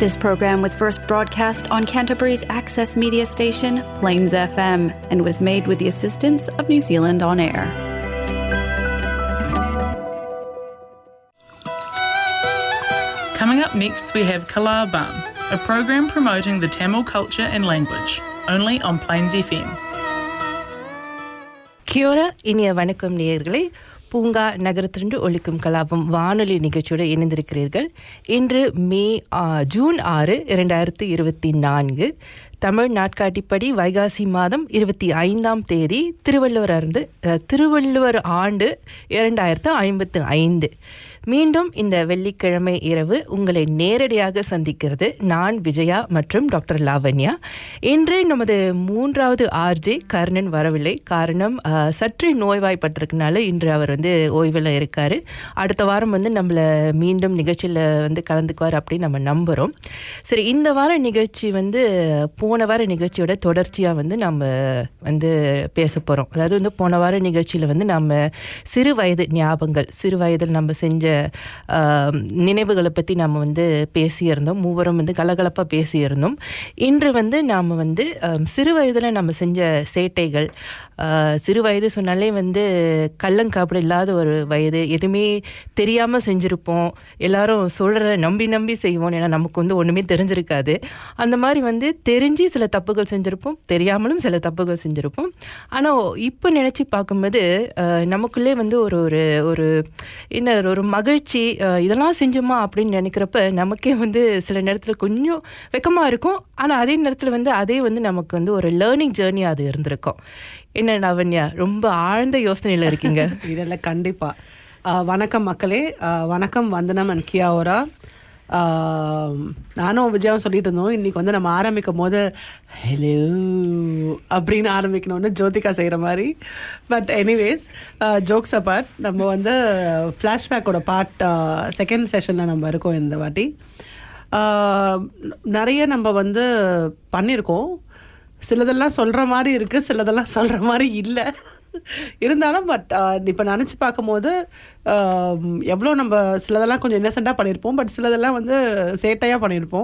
This program was first broadcast on Canterbury's access media station, Plains FM, and was made with the assistance of New Zealand On Air. Coming up next, we have Kalabam, a program promoting the Tamil culture and language, only on Plains FM. கியோரா இனிய வணக்கம் நேயர்களே பூங்கா நகரத்திலிருந்து ஒழிக்கும் கலாபம் வானொலி நிகழ்ச்சியோடு இணைந்திருக்கிறீர்கள் இன்று மே ஆ, ஜூன் ஆறு இரண்டாயிரத்தி இருபத்தி நான்கு தமிழ் நாட்காட்டிப்படி வைகாசி மாதம் இருபத்தி ஐந்தாம் தேதி திருவள்ளுவர் அருந்து அ, திருவள்ளுவர் ஆண்டு இரண்டாயிரத்து ஐம்பத்து ஐந்து மீண்டும் இந்த வெள்ளிக்கிழமை இரவு உங்களை நேரடியாக சந்திக்கிறது நான் விஜயா மற்றும் டாக்டர் லாவண்யா இன்று நமது மூன்றாவது ஆர்ஜே கர்ணன் வரவில்லை காரணம் ஆஹ், சற்று நோய்வாய்ப்பட்டிருக்கனால இன்று அவர் வந்து ஓய்வில் இருக்காரு அடுத்த வாரம் வந்து நம்மளை மீண்டும் நிகழ்ச்சியில் வந்து கலந்துக்குவார் அப்படின்னு நம்ம நம்புகிறோம் சரி இந்த வார நிகழ்ச்சி வந்து போன வார நிகழ்ச்சியோட தொடர்ச்சியாக வந்து நம்ம வந்து பேச போகிறோம் அதாவது வந்து போன வார நிகழ்ச்சியில் வந்து நம்ம சிறு வயது ஞாபகங்கள் சிறு வயதில் நம்ம செஞ்ச ஆஹ், நினைவுகளை பற்றி நம்ம வந்து பேசியிருந்தோம் மூவரும் வந்து கலகலப்பாக பேசியிருந்தோம் இன்று வந்து நாம் வந்து ஆஹ், சிறு வயதில் நம்ம செஞ்ச சேட்டைகள் ஆஹ், சிறு வயது சொன்னாலே வந்து கள்ளங்காப்பிட இல்லாத ஒரு வயது எதுவுமே தெரியாமல் செஞ்சுருப்போம் எல்லாரும் சொல்கிறத நம்பி நம்பி செய்வோம் ஏன்னா நமக்கு வந்து ஒன்றுமே தெரிஞ்சிருக்காது அந்த மாதிரி வந்து தெரிஞ்சு சில தப்புகள் செஞ்சுருப்போம் தெரியாமலும் சில தப்புகள் செஞ்சுருப்போம் ஆனால் இப்போ நினச்சி பார்க்கும்போது ஆஹ், நமக்குள்ளே வந்து ஒரு ஒரு ஒரு என்ன ஒரு மகிழ்ச்சி ஆஹ், இதெல்லாம் செஞ்சோமா அப்படின்னு நினைக்கிறப்ப நமக்கே வந்து சில நேரத்தில் கொஞ்சம் வெக்கமாக இருக்கும் ஆனால் அதே நேரத்தில் வந்து அதே வந்து நமக்கு வந்து ஒரு லேர்னிங் ஜேர்னி அது இருந்திருக்கும் என்ன லாவண்யா ரொம்ப ஆழ்ந்த யோசனையில் இருக்கீங்க இதெல்லாம் கண்டிப்பா ஆஹ் வணக்கம் மக்களே ஆஹ் வணக்கம் வந்தனம் அண்ட் கியாவோரா ஆஹ் நானும் விஜயாவும் சொல்லிட்டு இருந்தோம் இன்னைக்கு வந்து நம்ம ஆரம்பிக்கும் போது ஹலோ அப்படின்னு ஆரம்பிக்கணும்னு ஜோதிகா செய்கிற மாதிரி பட் எனிவேஸ் ஜோக்ஸ் அப்பார்ட் நம்ம வந்து ஃப்ளாஷ்பேக்கோட பார்ட் செகண்ட் செஷனில் நம்ம இருக்கோம் இந்த வாட்டி ஆஹ் நிறைய நம்ம வந்து பண்ணியிருக்கோம் சிலதெல்லாம் சொல்கிற மாதிரி இருக்குது சிலதெல்லாம் சொல்கிற மாதிரி இல்லை இருந்தாலும் பட் இப்போ நினச்சி பார்க்கும்போது எவ்வளோ நம்ம சிலதெல்லாம் கொஞ்சம் இன்னசென்ட்டாக பண்ணியிருப்போம் பட் சிலதெல்லாம் வந்து சேட்டையாக பண்ணியிருப்போம்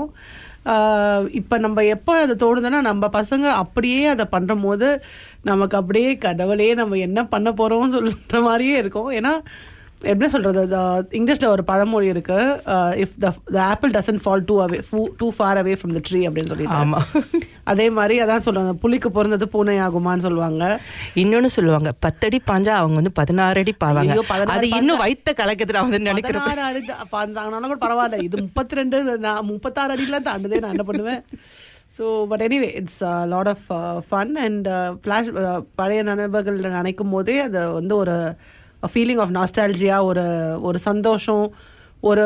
இப்போ நம்ம எப்போ அது தோணுதுன்னா நம்ம பசங்க அப்படியே அதை பண்ணுற போது நமக்கு அப்படியே கடவுளே நம்ம என்ன பண்ண போகிறோம்னு சொல்கிற மாதிரியே இருக்கும் ஏன்னா எப்படி சொல்கிறது இங்கிலீஷில் ஒரு பழமொழி இருக்கு if the the apple doesn't fall too away too far away from the tree அப்படின்னு சொல்லிட்டு ஆமா. அதே மாதிரி அதான் சொல்றாங்க புலிக்கு பிறந்தது பூனை ஆகுமான்னு சொல்லுவாங்க இன்னொன்னு சொல்லுவாங்க பத்தடி பாஞ்சா அவங்க வந்து பதினாறு அடி பாவாங்க ஐயோ, பதினாறு அது பாஞ்சா- இன்னும் வைத்த கலக்கத்துல வந்து நினைக்கிறேன் பதினாறு அடி தான் பாந்தாங்கன்னா கூட பரவாயில்ல இது முப்பத்தி ரெண்டு நான் முப்பத்தாறு அடிலாம் தாண்டுதே நான் என்ன பண்ணுவேன் so but anyway it's lot of fun and flash பழைய நினைவுகள் நினைக்கும் போதே அது வந்து ஒரு ஃபீலிங் ஆஃப் நாஸ்டாலஜியா ஒரு ஒரு சந்தோஷம் ஒரு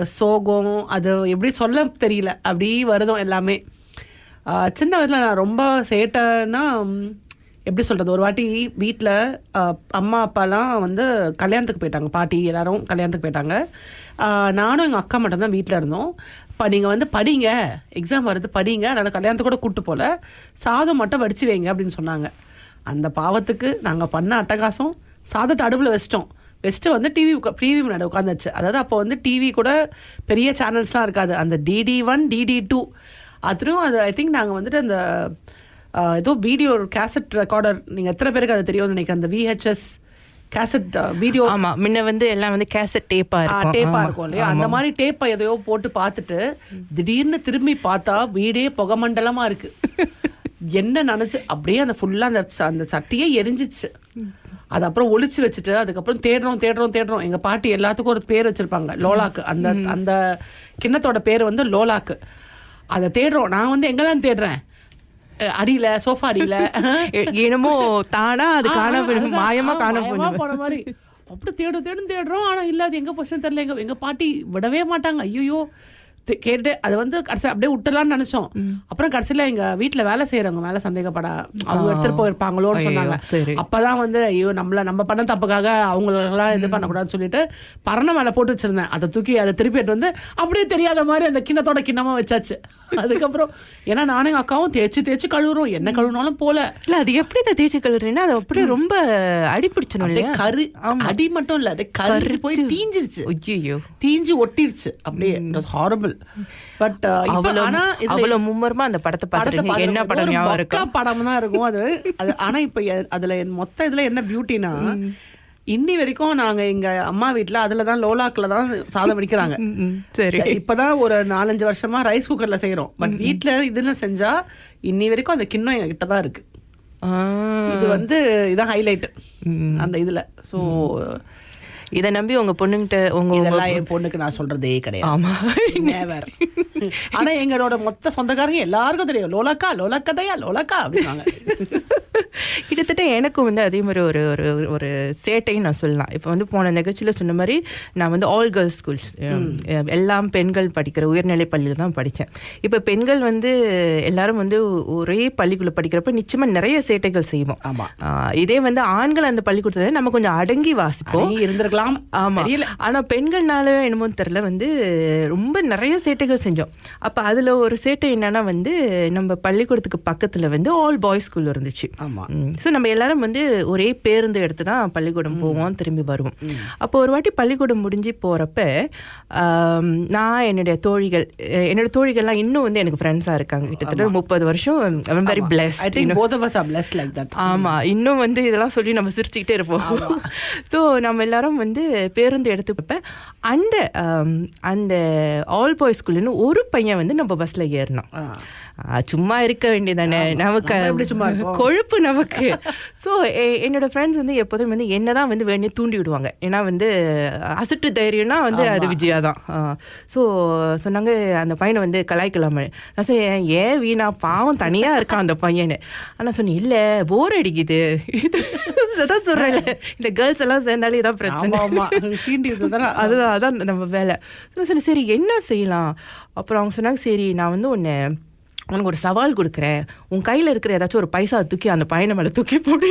சோகம் அது எப்படி சொல்ல தெரியல அப்படி வருதும் எல்லாமே ஆஹ் சின்ன வயதில் நான் ரொம்ப சேட்டைன்னா ம், எப்படி சொல்கிறது ஒரு வாட்டி வீட்டில் அம்மா அப்பாலாம் வந்து கல்யாணத்துக்கு போயிட்டாங்க பாட்டி எல்லாரும் கல்யாணத்துக்கு போயிட்டாங்க ஆஹ் நானும் எங்கள் அக்கா மட்டும்தான் வீட்டில் இருந்தோம் இப்போ நீங்கள் வந்து படிங்க எக்ஸாம் வருது படிங்க அதனால் கல்யாணத்துக்கு கூட கூட்டு போல சாதம் மட்டும் வடிச்சு வைங்க அப்படின்னு சொன்னாங்க அந்த பாவத்துக்கு நாங்கள் பண்ண அட்டகாசம் சாதத்தை அடுப்பில் வச்சிட்டோம் வச்சுட்டு வந்து டிவி டிவி முன்னாடி உட்காந்துச்சு அதாவது அப்போ வந்து டிவி கூட பெரிய சேனல்ஸ்லாம் இருக்காது அந்த டிடி ஒன் டிடி டூ அதுவும் அது ஐ திங்க் நாங்கள் வந்துட்டு அந்த ஆஹ், ஏதோ வீடியோ கேசட் ரெக்கார்டர் நீங்கள் எத்தனை பேருக்கு அது தெரியும்னு நினைக்கிறேன் அந்த விஹெச்எஸ் கேசட் வீடியோ ஆமா முன்ன வந்து எல்லாம் வந்து கேசட் டேப்பா இருக்கும் டேப்பா ஆமா. இருக்கும் இல்லையா அந்த மாதிரி டேப்பை எதையோ போட்டு பார்த்துட்டு திடீர்னு திரும்பி பார்த்தா வீடே புகமண்டலமா இருக்கு என்ன நினைச்சு அப்படியே அந்த ஃபுல்லா அந்த ச- அந்த சட்டியே எரிஞ்சிச்சு அது அப்புறம் ஒளிச்சு வச்சுட்டு அதுக்கப்புறம் தேடுறோம் தேடுறோம் தேடுறோம் எங்க பாட்டி எல்லாத்துக்கும் ஒரு பேர் வச்சிருப்பாங்க லோலாக்கு அந்த அந்த கிண்ணத்தோட பேர் வந்து லோலாக்கு அதை தேடுறோம் நான் வந்து எங்கெல்லாம் தேடுறேன் அஹ் அடியில சோஃபா அடியில எ- என்னமோ தானா அது ஆ, காண ஆ, போயிடும் அதுதான். மாயமா ஆ, காண மாயமா போயிடும் போன மாதிரி அப்படி தேடும் தேடும் தேடுறோம் ஆனா இல்ல அது எங்க போச்சுன்னு தெரியல எங்க எங்க பாட்டி விடவே மாட்டாங்க ஐயோ கேட்டு அது வந்து கடைசி அப்படியே விட்டுலாம்னு நினைச்சோம் அப்புறம் கடைசியில எங்க வீட்டுல வேலை செய்யறவங்க மேல சந்தேகப்பட அவங்க எடுத்துட்டு போயிருப்பாங்களோன்னு ஐயோ, சொன்னாங்க சரி. அப்பதான் வந்து ஐயோ நம்மள நம்ம பண்ண தப்புக்காக அவங்களெல்லாம் இது பண்ணக்கூடாதுன்னு சொல்லிட்டு பரண மேல போட்டு வச்சிருந்தேன் அதை தூக்கி அதை திருப்பி எடுத்து வந்து அப்படியே தெரியாத மாதிரி அந்த கிண்ணத்தோட கிண்ணமா வச்சாச்சு அதுக்கப்புறம் ஏன்னா நானும் எங்க அக்காவும் தேய்ச்சி தேய்ச்சி கழுவுறோம் என்ன கழுவுனாலும் போல இல்ல அது எப்படி இதை தேய்ச்சி கழுவுறீங்கன்னா அது அப்படியே ரொம்ப அடிப்பிடிச்சணும் அப்படியே இல்லையா கரு ஆமா. அடி மட்டும் இல்ல அது கரிஞ்சு போய் கருத்து. தீஞ்சிருச்சு ஐயோ தீஞ்சு ஒட்டிடுச்சு அப்படியே ஹாரபிள் பட் அவ்வளவு ஆனா இதுல அவ்வளவு மும்மரமா அந்த படத்தை படத்தை பார்த்துருக்கீங்க என்ன பார்த்திருக்கோம். படம் ஒரு ஞாபகம் மொக்க இருக்கா படம் தான் இருக்கும் அது அது ஆனா இப்ப எ- அதுல என் மொத்த இதுல என்ன பியூட்டினா இன்னி வரைக்கும் நாங்க எங்க அம்மா வீட்ல அதுல தான் லோலாக்ல தான் சாதம் வடிக்கிறாங்க ம், ம், சரி இப்பதான் ஒரு நாலஞ்சு வருஷமா ரைஸ் குக்கர்ல செய்யறோம் பட் வீட்ல இதுல செஞ்சா இன்னி வரைக்கும் அந்த கிண்ணம் எங்க கிட்ட தான் இருக்கு ஆ. இது வந்து இதான் ஹைலைட் அந்த இதுல சோ இதை நம்பி உங்க பொண்ணுகிட்ட உங்க உங்க- இதெல்லாம் என் பொண்ணுக்கு நான் சொல்றதே கிடையாது ஆமா Never. ஆனா எங்களோட மொத்த சொந்தக்காரங்க எல்லாருக்கும் தெரியும் லோலக்கா லோலக்கதையா லோலக்கா அப்படின்னாங்க கிட்டத்தட்ட எனக்கும் வந்து அதே மாதிரி ஒரு ஒரு ஒரு சேட்டைன்னு நான் சொல்லலாம் இப்போ வந்து போன நிகழ்ச்சியில் சொன்ன மாதிரி நான் வந்து ஆல் கேர்ள்ஸ் ஸ்கூல் எல்லாம் பெண்கள் படிக்கிற உயர்நிலை பள்ளியில் தான் படித்தேன் இப்போ பெண்கள் வந்து எல்லாரும் வந்து ஒரே பள்ளிக்குள்ள படிக்கிறப்ப நிச்சயமா நிறைய சேட்டைகள் செய்வோம் ஆமா. ஆ, இதே வந்து ஆண்கள் அந்த பள்ளிக்கூடத்துல நம்ம கொஞ்சம் அடங்கி வாசிப்போம் அடங்கி இருந்திருக்கலாம் ஆமா தெரியல ஆனா பெண்கள்னால என்னமோ தெரியல வந்து ரொம்ப நிறைய சேட்டைகள் செஞ்சோம் அப்ப அதுல ஒரு சேட்டை என்னன்னா வந்து நம்ம பள்ளிக்கூடத்துக்கு பக்கத்துல வந்து ஆல் பாய்ஸ் ஸ்கூல் இருந்துச்சு ஆமா ஸோ நம்ம எல்லாரும் வந்து ஒரே பேருந்து எடுத்து தான் பள்ளிக்கூடம் போவோம் திரும்பி வருவோம் அப்போ ஒரு வாட்டி பள்ளிக்கூடம் முடிஞ்சு போறப்ப ஆம், நான் என்னுடைய தோழிகள் அஹ், என்னோட தோழிகள்லாம் இன்னும் வந்து எனக்கு ஃப்ரெண்ட்ஸா இருக்காங்க கிட்டத்தட்ட முப்பது வருஷம் very I bless think both of us are blessed like that ஆமா இன்னும் வந்து இதெல்லாம் சொல்லி நம்ம சிரிச்சுக்கிட்டே இருப்போம் ஸோ நம்ம எல்லாரும் வந்து பேருந்து எடுத்துப்ப அந்த ஆம், அந்த ஆல் பாய்ஸ் ஸ்கூல்னு ஒரு பையன் வந்து நம்ம பஸ்ல ஏறினோம் ஆ, சும்மா இருக்க வேண்டியதானே நமக்கு நம்ம எப்படி சும்மா இருக்கோம்? கொழுப்பு நமக்கு ஸோ என்னோட ஃப்ரெண்ட்ஸ் வந்து எப்போதும் வந்து என்ன தான் வந்து வேணி தூண்டி விடுவாங்க ஏன்னா வந்து அசட்டு தைரியம்னா வந்து அது விஜயா தான் ஸோ சொன்னாங்க அந்த பையனை வந்து கலாய்க்கலாமே நான் சரி ஏன் வீணா பாவம் தனியா இருக்கான் அந்த பையனு ஆனா சொன்னேன் இல்ல போர் அடிக்குது இதான் சொல்றேன் இந்த கேர்ள்ஸ் எல்லாம் சேர்ந்தாலே இதான் பிரச்சனை ஆமா ஆமா சீண்டி விட்டுதானே அதுதான் அதான் நம்ம வேலை நான் சொன்னேன் சரி என்ன செய்யலாம் அப்புறம் அவங்க சொன்னாங்க சரி நான் வந்து உன்னை உனக்கு ஒரு சவால் கொடுக்குறேன் உன் கையில் இருக்கிற ஏதாச்சும் ஒரு பைசா தூக்கி அந்த பையனை மேலே தூக்கி போடு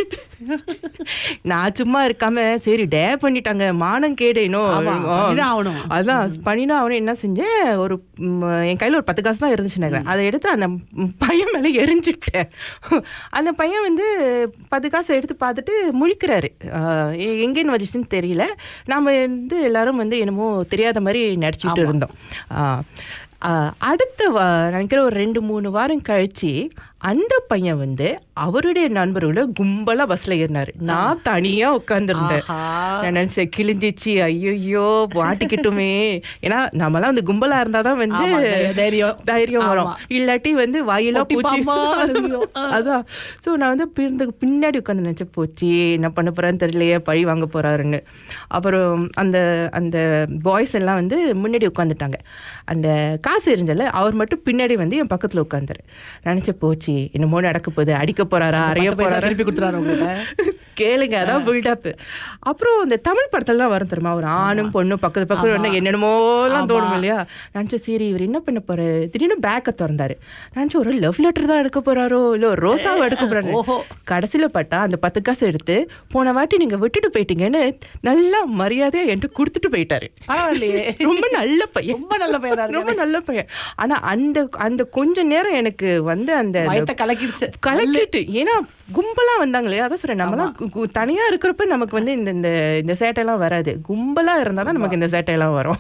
நான் சும்மா இருக்காம சரி டே பண்ணிட்டாங்க மானம் கேடேனோ ஆமா, பண்ணிதான் ஆகணும். அதான் பண்ணினா அவனே என்ன செஞ்சேன் ஒரு ம், என் கையில் ஒரு பத்து காசு தான் இருந்துச்சு நினைக்கிறேன் அதை எடுத்து அந்த ம், பையன் மேலே எரிஞ்சுட்டேன் அந்த பையன் வந்து பத்து காசை எடுத்து பார்த்துட்டு முழிக்கிறாரு ஆஹ் எ- எங்கேன்னு வந்துச்சுன்னு தெரியல நாம வந்து எல்லாரும் வந்து என்னமோ தெரியாத மாதிரி நடிச்சுட்டு இருந்தோம் ஆஹ் ஆஹ் அடுத்த வா- நினைக்கிற ஒரு ரெண்டு மூணு வாரம் கழிச்சு அந்த பையன் வந்து அவருடைய நண்பர்களோட கும்பலா பஸ்ல ஏறினாரு நான் தனியா உட்கார்ந்துருந்தேன் ஆஹா. நான் நினைச்சேன் கிழிஞ்சிச்சு ஐயோ மாட்டிக்கிட்டுமே ஏன்னா நம்மலாம் வந்து கும்பலா இருந்தாதான் வந்து ஆமா, தை- தைரியம். தைரியம் வரும் ஆமா. இல்லாட்டி வந்து வாயிலா பொட்டி பூச்சி பாம்பா அழுகிரும். ஆ. அதான் ஸோ நான் வந்து பிறந்த பின்னாடி உட்காந்து நினைச்ச போச்சு என்ன பண்ண போறான்னு தெரியலையே பழி வாங்க போறாருன்னு அப்புறம் அந்த அந்த பாய்ஸ் எல்லாம் வந்து முன்னாடி உட்காந்துட்டாங்க அந்த காசு இருந்தல அவர் மட்டும் பின்னாடி வந்து என் பக்கத்துல உட்காந்துரு நினைச்ச போச்சு என்னமோ நடக்க போகுது அடிக்க போறாரா அறைய பத்து பைசா போறாரா திருப்பி கொடுத்துறாரு உங்ககிட்ட கேளுங்க அதான் பில்டப் அப்புறம் இந்த தமிழ் படத்துலலாம் வரும் தெரியுமா ஒரு ஆணும் பொண்ணும் பக்கத்து பக்கத்துல ஒண்ணு என்னென்னமோலாம் தோணும் இல்லையா நினச்சேன் சரி இவர் என்ன பண்ண போறாரு திடீர்னு பேக்கை திறந்தாரு நினச்சேன் ஒரு லவ் லெட்டர் தான் எடுக்க போறாரோ இல்ல ஒரு ரோசாவை எடுக்க போறாரு ஓஹோ. கடைசியில பார்த்தா அந்த பத்து காசு எடுத்து போன வாட்டி நீங்க விட்டுட்டு போயிட்டீங்கன்னு நல்லா மரியாதையா என்கிட்ட கொடுத்துட்டு போயிட்டாரு பரவாயில்லையே ரொம்ப நல்ல பையன் ரொம்ப நல்ல பையனா இருக்கு ரொம்ப நல்ல பையன் ஆனா அந்த அந்த கொஞ்ச நேரம் எனக்கு வந்து அந்த வயத்தை கலக்கிடுச்சு கலக்கிட்டு ஏன்னா கும்பலா வந்தாங்க இல்லையா அதான் சொல்றேன் நம்மலாம் கு- கு- தனியா இருக்கிறப்ப நமக்கு வந்து இந்த இந்த இந்த சேட்டையெல்லாம் வராது கும்பலா இருந்தாதான் நமக்கு இந்த சேட்டையெல்லாம் வரும்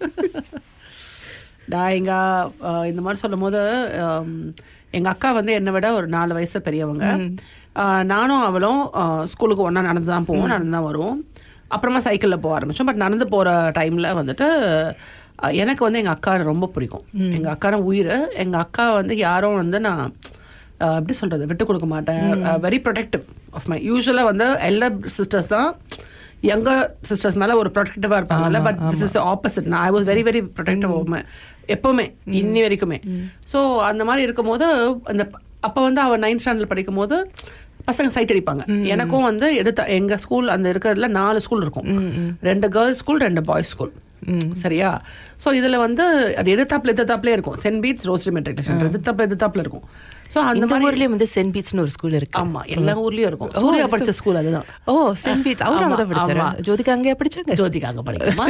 நான் எங்க அஹ், இந்த மாதிரி சொல்லும் போது ஹம், எங்க அக்கா வந்து என்னை விட ஒரு நாலு வயசு பெரியவங்க அஹ், நானும் அவளும் அஹ், ஸ்கூலுக்கு ஒண்ணா நடந்து தான் போவோம் நடந்து தான் வருவோம் அப்புறமா சைக்கிளில் போக ஆரம்பிச்சோம் பட் நடந்து போற டைம்ல வந்துட்டு அஹ், எனக்கு வந்து எங்க அக்கா ரொம்ப பிடிக்கும் எங்க அக்கான உயிர் எங்க அக்கா வந்து யாரும் வந்து நான் அஹ், எப்படி சொல்றது விட்டு கொடுக்க மாட்டேன் வெரி ப்ரொடெக்டிவ் ஆஃப் மை யூஸ்வலாக வந்து எல்லா சிஸ்டர்ஸ் தான் யங்கர் சிஸ்டர்ஸ் மேல ஒரு ப்ரொடெக்டிவா இருப்பாங்கல்ல பட் திஸ் இஸ் ஆப்போசிட் நான் I was very very protective எப்பவுமே இன்னி வரைக்குமே ஸோ அந்த மாதிரி இருக்கும்போது அந்த அப்போ வந்து அவன் நைன்த் ஸ்டாண்டர்ட் படிக்கும் போது பசங்க சைட் அடிப்பாங்க எனக்கும் வந்து எதிர்த்த எங்க ஸ்கூல் அந்த இருக்கிறதுல நாலு ஸ்கூல் இருக்கும் ரெண்டு கேர்ள்ஸ் ஸ்கூல் ரெண்டு பாய்ஸ் ஸ்கூல் சரியா ஸோ இதுல வந்து அது எதிர்த்தாப்புல எதிர்த்தாப்புலே இருக்கும் சென்ட் பீட்ஸ் ரோஸ்ரி மெட்ரிகுலேஷன் எதிர்த்தாப்புல எதிர்த்தாப்புல இருக்கும் ஸோ அந்த இந்த மாதிரி ஊர்லயே வந்து சென்ட் பீட்ஸ்னு ஒரு ஸ்கூல் இருக்கு ஆமா எல்லா ஊர்லயும் இருக்கும் சூர்யா படிச்ச ஸ்கூல் அதுதான் ஓ சென்ட் பீட்ஸ் அவரும் ஆமா, அங்கதான் படிச்சாரு ஆமா. ஜோதிகா அங்கேயா படிச்சாங்க ஜோதிகாங்க படிக்குமா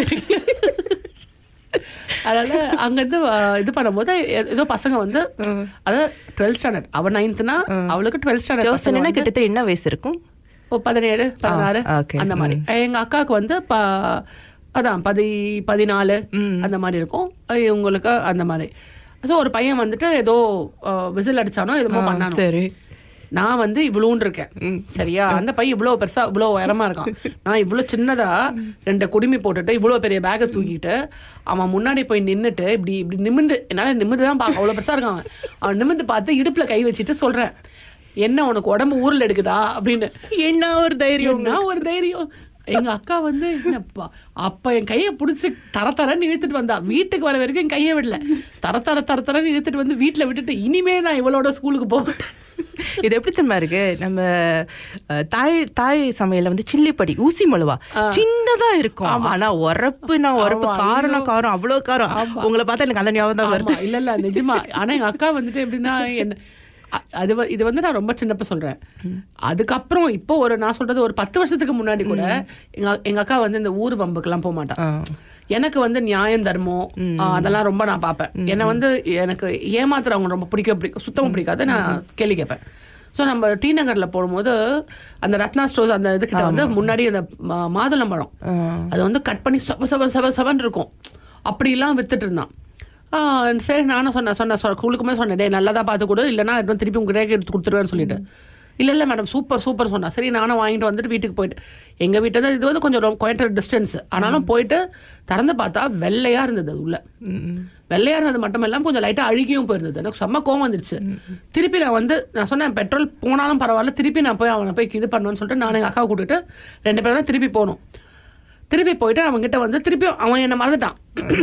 அதனால அங்க இருந்து அஹ், இது பண்ணும்போது எ- ஏதோ பசங்க வந்து அதாவது டுவெல்த் ஸ்டாண்டர்ட் அவ நைன்த்னா அவளுக்கு டுவெல்த் ஸ்டாண்டர்ட் பசங்க ஜோசன்னா வந்து கிட்டத்தட்ட என்ன வயசு இருக்கும் ஓ, பதினேழு பதினாறு ஆ, okay. அந்த மாதிரி எங்க அக்காவுக்கு வந்து ப- அதான் பதி பதினாலு அந்த மாதிரி இருக்கும் அது இவங்களுக்கு அந்த மாதிரி ஸோ ஒரு பையன் வந்துட்டு ஏதோ விசில் அடிச்சானோ எதுமோ பண்ணானோ சரி நான் வந்து இவ்வளோன்னு இருக்கேன் சரியா அந்த பையன் இவ்வளோ பெருசா இவ்வளோ உயரமா இருக்கான் நான் இவ்வளோ சின்னதா ரெண்டு குடுமி போட்டுட்டு இவ்வளோ பெரிய பேக்கை தூக்கிட்டு அவன் முன்னாடி போய் நின்னுட்டு இப்படி இப்படி நிமிந்து என்னால நிமிந்து தான் பார்க்க அவ்வளோ பெருசா இருக்கான் அவன் அவன் நிமிந்து பார்த்து இடுப்புல கை வச்சுட்டு சொல்றேன் என்ன உனக்கு உடம்பு ஊர்ல எடுக்குதா அப்படின்னு என்ன ஒரு தைரியம் என்ன ஒரு தைரியம் எங்க அக்கா வந்து என்னப்பா அப்ப என் கையை பிடிச்சி தர தரன்னு இழுத்துட்டு வந்தா வீட்டுக்கு வர வரைக்கும் என் கையை விடல தர தர தர தரன்னு இழுத்துட்டு வந்து வீட்டுல விட்டுட்டு இனிமே நான் இவளோட ஸ்கூலுக்கு போக இது எப்படி தெரியுமா இருக்கு நம்ம அஹ், தாய் தாய் சமையல்ல வந்து சில்லிப்படி ஊசி மழுவா சின்னதா இருக்கும் ஆனா உரப்பு நான் உரப்பு ஆமா, காரம் ஐயோ. காரம் அவ்வளவு காரம் உங்களை பார்த்தா எனக்கு அந்த ஞாபகம் தான் வருது ஆமா, இல்ல இல்ல நிஜமா ஆனா எங்க அக்கா வந்துட்டு எப்படின்னா என்ன அ- அது வ- இது வந்து நான் ரொம்ப சின்னப்ப சொல்றேன் அதுக்கப்புறம் இப்போ ஒரு நான் சொல்றது ஒரு பத்து வருஷத்துக்கு முன்னாடி கூட எங்க எங்க அக்கா வந்து இந்த ஊர் பம்புக்கெல்லாம் போக மாட்டா ஆ. எனக்கு வந்து நியாயம் தர்மம் ஆ, அதெல்லாம் ரொம்ப நான் பார்ப்பேன் என்னை வந்து எனக்கு ஏமாத்துறவங்க ரொம்ப பிடிக்க பிடிக்கும் சுத்தமா பிடிக்காது நான் கேள்வி கேட்பேன் ஸோ நம்ம டி நகர்ல போகும்போது அந்த ரத்னா ஸ்டோர்ஸ் அந்த இதுக்கிட்ட வந்து முன்னாடி அந்த மா- மாதுளம்பழம் ஆ. அதை வந்து கட் பண்ணி சவ சவ சவ சவன் இருக்கும் அப்படிலாம் வித்துட்டு இருந்தான் ஆ, சரி நானும் சொன்னேன் சொன்னேன் சொ- ஸ்கூலுக்குமே சொன்னேன் டேய் நல்லா தான் பார்த்து கொடு இல்லைன்னா இன்னும் திருப்பி உங்ககிட்ட எடுத்து கொடுத்துருவேன்னு சொல்லிட்டு இல்லை இல்லை மேடம் சூப்பர் சூப்பர் சொன்னா சரி நானும் வாங்கிட்டு வந்துட்டு வீட்டுக்கு போயிட்டு எங்கள் வீட்டு தான் இது வந்து கொஞ்சம் ரொம்ப குவாய்டர் டிஸ்டன்ஸ் ஆனாலும் போயிட்டு திறந்து பார்த்தா வெள்ளையா இருந்தது அது உள்ள வெள்ளையா இருந்தது மட்டும் இல்லாமல் கொஞ்சம் லைட்டாக அழுகியும் போயிருந்தது எனக்கு செம்ம கோவம் வந்துருச்சு திருப்பி நான் வந்து நான் சொன்னேன் பெட்ரோல் போனாலும் பரவாயில்ல திருப்பி நான் போய் அவனை போய் இது பண்ணணும்னு சொல்லிட்டு நான் எங்கள் அக்காவை கூட்டிட்டு ரெண்டு பேரும் தான் திருப்பி போகணும் திருப்பி போயிட்டு அவன்கிட்ட வந்து திருப்பி அவன் என்னை மறந்துட்டான்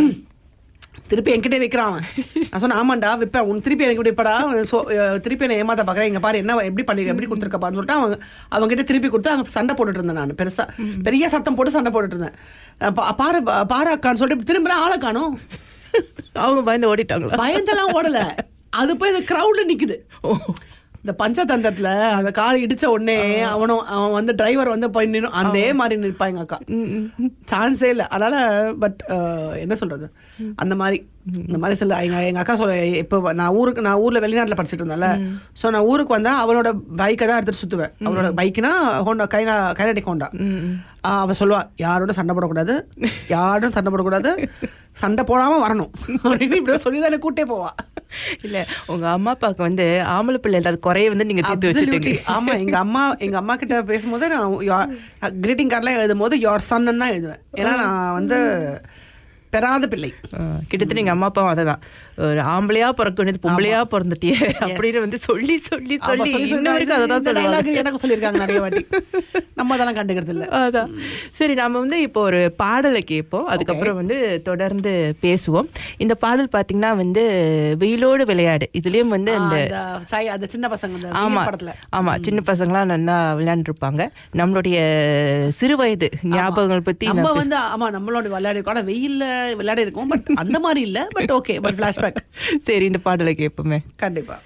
திருப்பி என்கிட்ட வைக்கிறான் அவன் நான் சொன்னேன் ஆமாண்டா விப்பேன் உன் திருப்பி எனக்கு விப்படா சோ அஹ் திருப்பி என்ன ஏமாத்த பார்க்குறேன் இங்க பாரு என்ன எப்படி பண்ணி எப்படி கொடுத்துருக்கப்பான்னு சொல்லிட்டு அவங்க அவங்ககிட்ட திருப்பி கொடுத்து அவங்க சண்டை போட்டுட்டு இருந்தேன் நான் பெருசா பெரிய சத்தம் போட்டு சண்டை போட்டுட்டு இருந்தேன் அஹ் பா- பாரு பா- பாரு அக்கான்னு சொல்லிட்டு திரும்ப ஆளை காணும் அவங்க பயந்து ஓடிட்டாங்களா பயந்தெல்லாம் ஓடல அது போய் இந்த கிரௌட்ல நிக்குது ஓ. இந்த பஞ்சதந்திரத்துல அந்த கார் இடிச்ச உடனே அவனும் அவன் வந்து டிரைவர் வந்து போய் நின்னு அதே மாதிரி நிற்பான் எங்க அக்கா சான்ஸே இல்லை அதனால பட் என்ன சொல்றது அந்த மாதிரி இந்த மாதிரி சில எங்க எங்க அக்கா சொல்ல இப்போ நான் ஊருக்கு நான் ஊர்ல வெளிநாட்டுல படிச்சுட்டு இருந்தேன்ல ஸோ நான் ஊருக்கு வந்தா அவளோட பைக்கை தான் எடுத்துட்டு சுத்துவேன் அவளோட பைக்குனா ஹோண்டா கைனா கைனடிக் ஹோண்டா ஆஹ் அவ சொல்லுவா யாரோட சண்டை போடக்கூடாது யாரும் சண்டை போடக்கூடாது சண்டை போடாம வரணும் அப்படின்னு இப்படிதான் சொல்லி தான் என்னை கூட்டே போவா இல்ல உங்க அம்மா அப்பாவுக்கு வந்து ஆம்பளை பிள்ளை இல்லாத குறைய வந்து நீங்க தீர்த்து வச்சுட்டீங்க Absolutely. ஆமா எங்க அம்மா எங்க அம்மா கிட்ட பேசும்போது நான் கிரீட்டிங் கார்ட்லாம் எழுதும் போது யோர் சன் தான் எழுதுவேன் ஏன்னா நான் வந்து பெறாத பிள்ளை ஆ, கிட்டத்தட்ட எங்க அம்மா அப்பாவும் அததான் ஒரு ஆம்பளையா பிறக்க வேண்டியது பொம்பளையா பிறந்துட்டியே அப்படின்னு வந்து சொல்லி சொல்லி ஆமா, சொல்லி சொல்லி இன்ன வரைக்கும் அதை தான் இந்த dialogue சொல்லுவாங்க எனக்கு சொல்லியிருக்காங்க நிறைய வாட்டி நம்ம அதெல்லாம் கண்டுக்கிறது இல்ல அதான் சரி நாம வந்து இப்போ ஒரு பாடலை கேட்போம் அதுக்கப்புறம் வந்து தொடர்ந்து பேசுவோம் இந்த பாடல் பாத்தீங்கன்னா வந்து வெயிலோடு விளையாடு இதுலயும் வந்து ஆ, அந்த அந்த சாய் அந்த சின்ன பசங்க இந்த ஆமா வெயில் படத்துல ஆமா சின்ன பசங்களாம் நல்லா விளையாண்டுருப்பாங்க நம்மளுடைய சிறு வயது ஞாபகங்கள் பத்தி நம்ம நான் வந்து ஆமா நம்மளோட விளையாடி இருக்கோம் ஆனா வெயில்ல விளையாடி இருக்கோம் பட் அந்த மாதிரி இல்ல பட் ஓகே பட் பிளாஷ்பேக் சரி இந்த பாடலை கேட்போமே கண்டிப்பா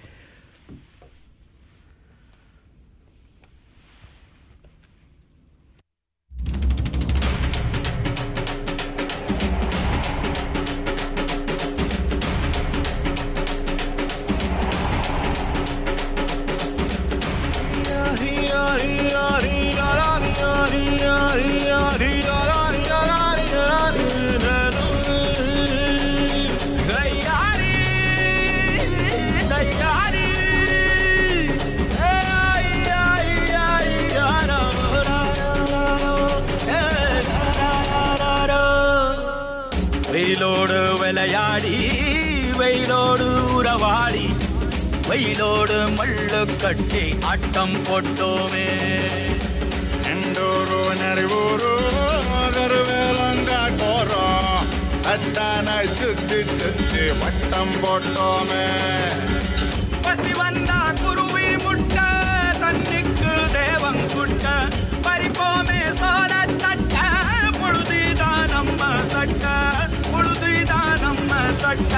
வெயிலோடு விளையாடி வெயிலோடு உறவாடி வெயிலோடு மள்ளு கட்டி ஆட்டம் போட்டோமே ಎಂಡೂರು ನರಿವೂರು கருவேலங்காட்டோரம் அத்தான சுத்தி சுத்தி வட்டம் போட்டோமே பசி வந்தா குருவி முட்ட தண்ணிக்கு தேவம் குட்ட பறிப்போமே சோர தட்ட பொழுதுதான் நம்ம சட்ட பொழுதுதான் நம்ம சட்ட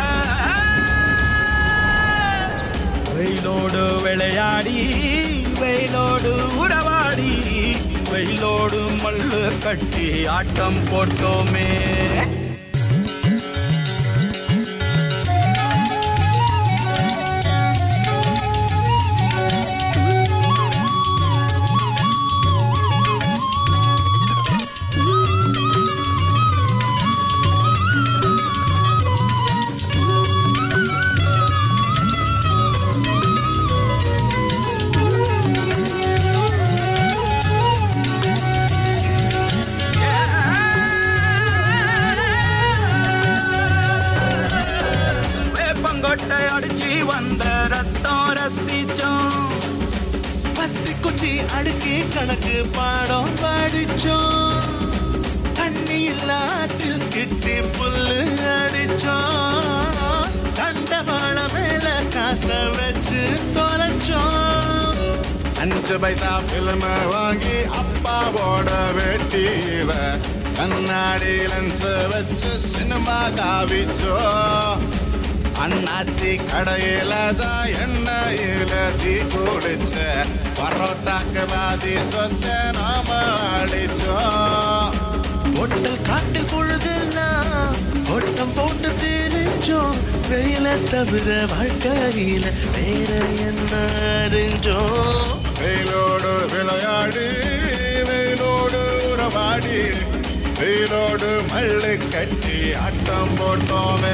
வெயிலோடு விளையாடி வெயிலோடு உறவாடி வெயிலோடு மல்லு கட்டி ஆட்டம் போட்டோமே செங்கோட்டை அடிச்சு வந்த ரத்தம் ரசிச்சோம் பத்து குச்சி அடுக்கி கணக்கு பாடம் படிச்சோம் தண்ணி இல்லாத்தில் கிட்டி புல்லு அடிச்சோம் கண்டவாள மேல காச வச்சு தொலைச்சோம் அஞ்சு பைசா பிலிம வாங்கி அப்பாவோட வெட்டியில கண்ணாடி லென்ஸ் வச்சு சினிமா காவிச்சோ அண்ணாச்சி கடையில தான் எண்ணெயில தீ குடிச்ச பரோட்டாக்கு வாதி சொத்த நாம அடிச்சோம் ஒட்டல் காட்டில் பொழுதெல்லாம் ஓட்டம் போட்டு திரிஞ்சோம் வெயில தவிர வாழ்க்கையில வேற என்ன அறிஞ்சோம் வெயிலோடு விளையாடி வெயிலோடு உறவாடி வெயிலோடு மல்லு கட்டி ஆட்டம் போட்டோமே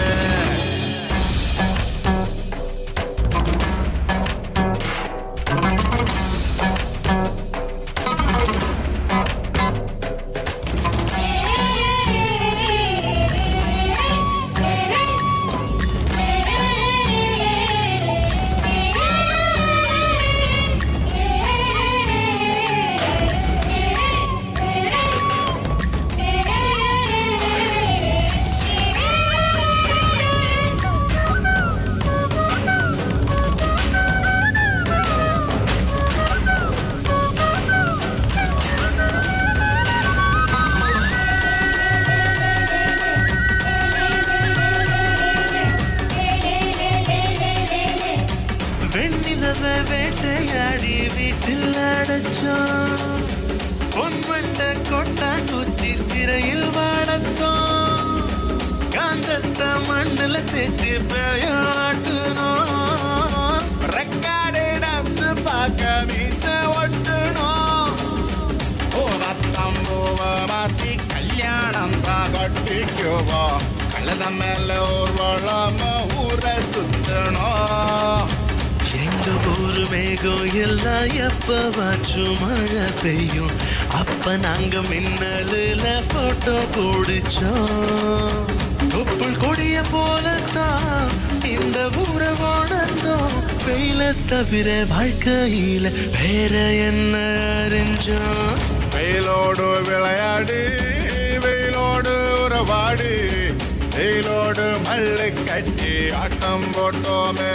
வெண்ணிலவ வேட்டையாடி வீட்டில் அடைச்சோம் பொன்வண்ட கொட்டா குச்சி சிறையில் வாடத்தோம் காந்தத்த மண்ணுல தேச்சு பேயாட்டுனோம் ரெக்கார்டு டான்ஸ் பார்க்க மீச ஒட்டணும் பூவத்தம் பூவ மாத்தி கல்யாணம் தான் கட்டிக்குவோம் கழுத மேல ஊர்வலம் ஊரை சுத்தணும் எங்க ஊரு மேகம் எல்லாம் எப்பவாச்சும் மழை பெய்யும் அப்ப நாங்க மின்னலுல போட்டோ பிடிச்சோம் தொப்புள் கொடிய போலத்தான் இந்த ஊரை வாழ்ந்தோம் வெயில தவிர வாழ்க்கையில வேற என்ன அறிஞ்சோம் வெயிலோடு விளையாடி வெயிலோடு உறவாடி வெயிலோடு மல்லு கட்டி ஆட்டம் போட்டோமே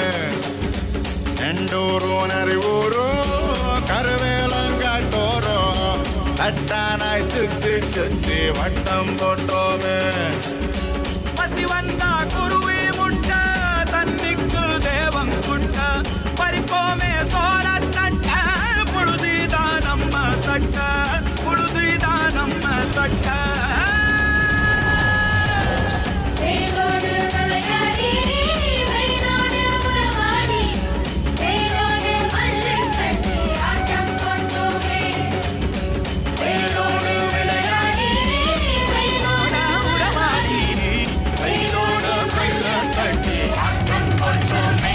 ரெண்டூரும் நரிவூரும் கருவேலங்காட்டோரும் தட்டானாய் சுத்தி சுத்தி வட்டம் போட்டோமே பசி வந்தா குருவி முட்ட தன்னிக்கு தேவம் குட்ட பறிப்போமே சோழ தட்ட புழுதிதான் நம்ம சட்ட புழுதிதான் நம்ம சட்ட வேரோடு விளையாடி வேரோடு உறவாடி வேரோடு மல்லு கட்டி ஆட்டம் போட்டோமே வேரோடு விளையாடி வேரோடு உறவாடி வேரோடு மல்லு கட்டி ஆட்டம் போட்டோமே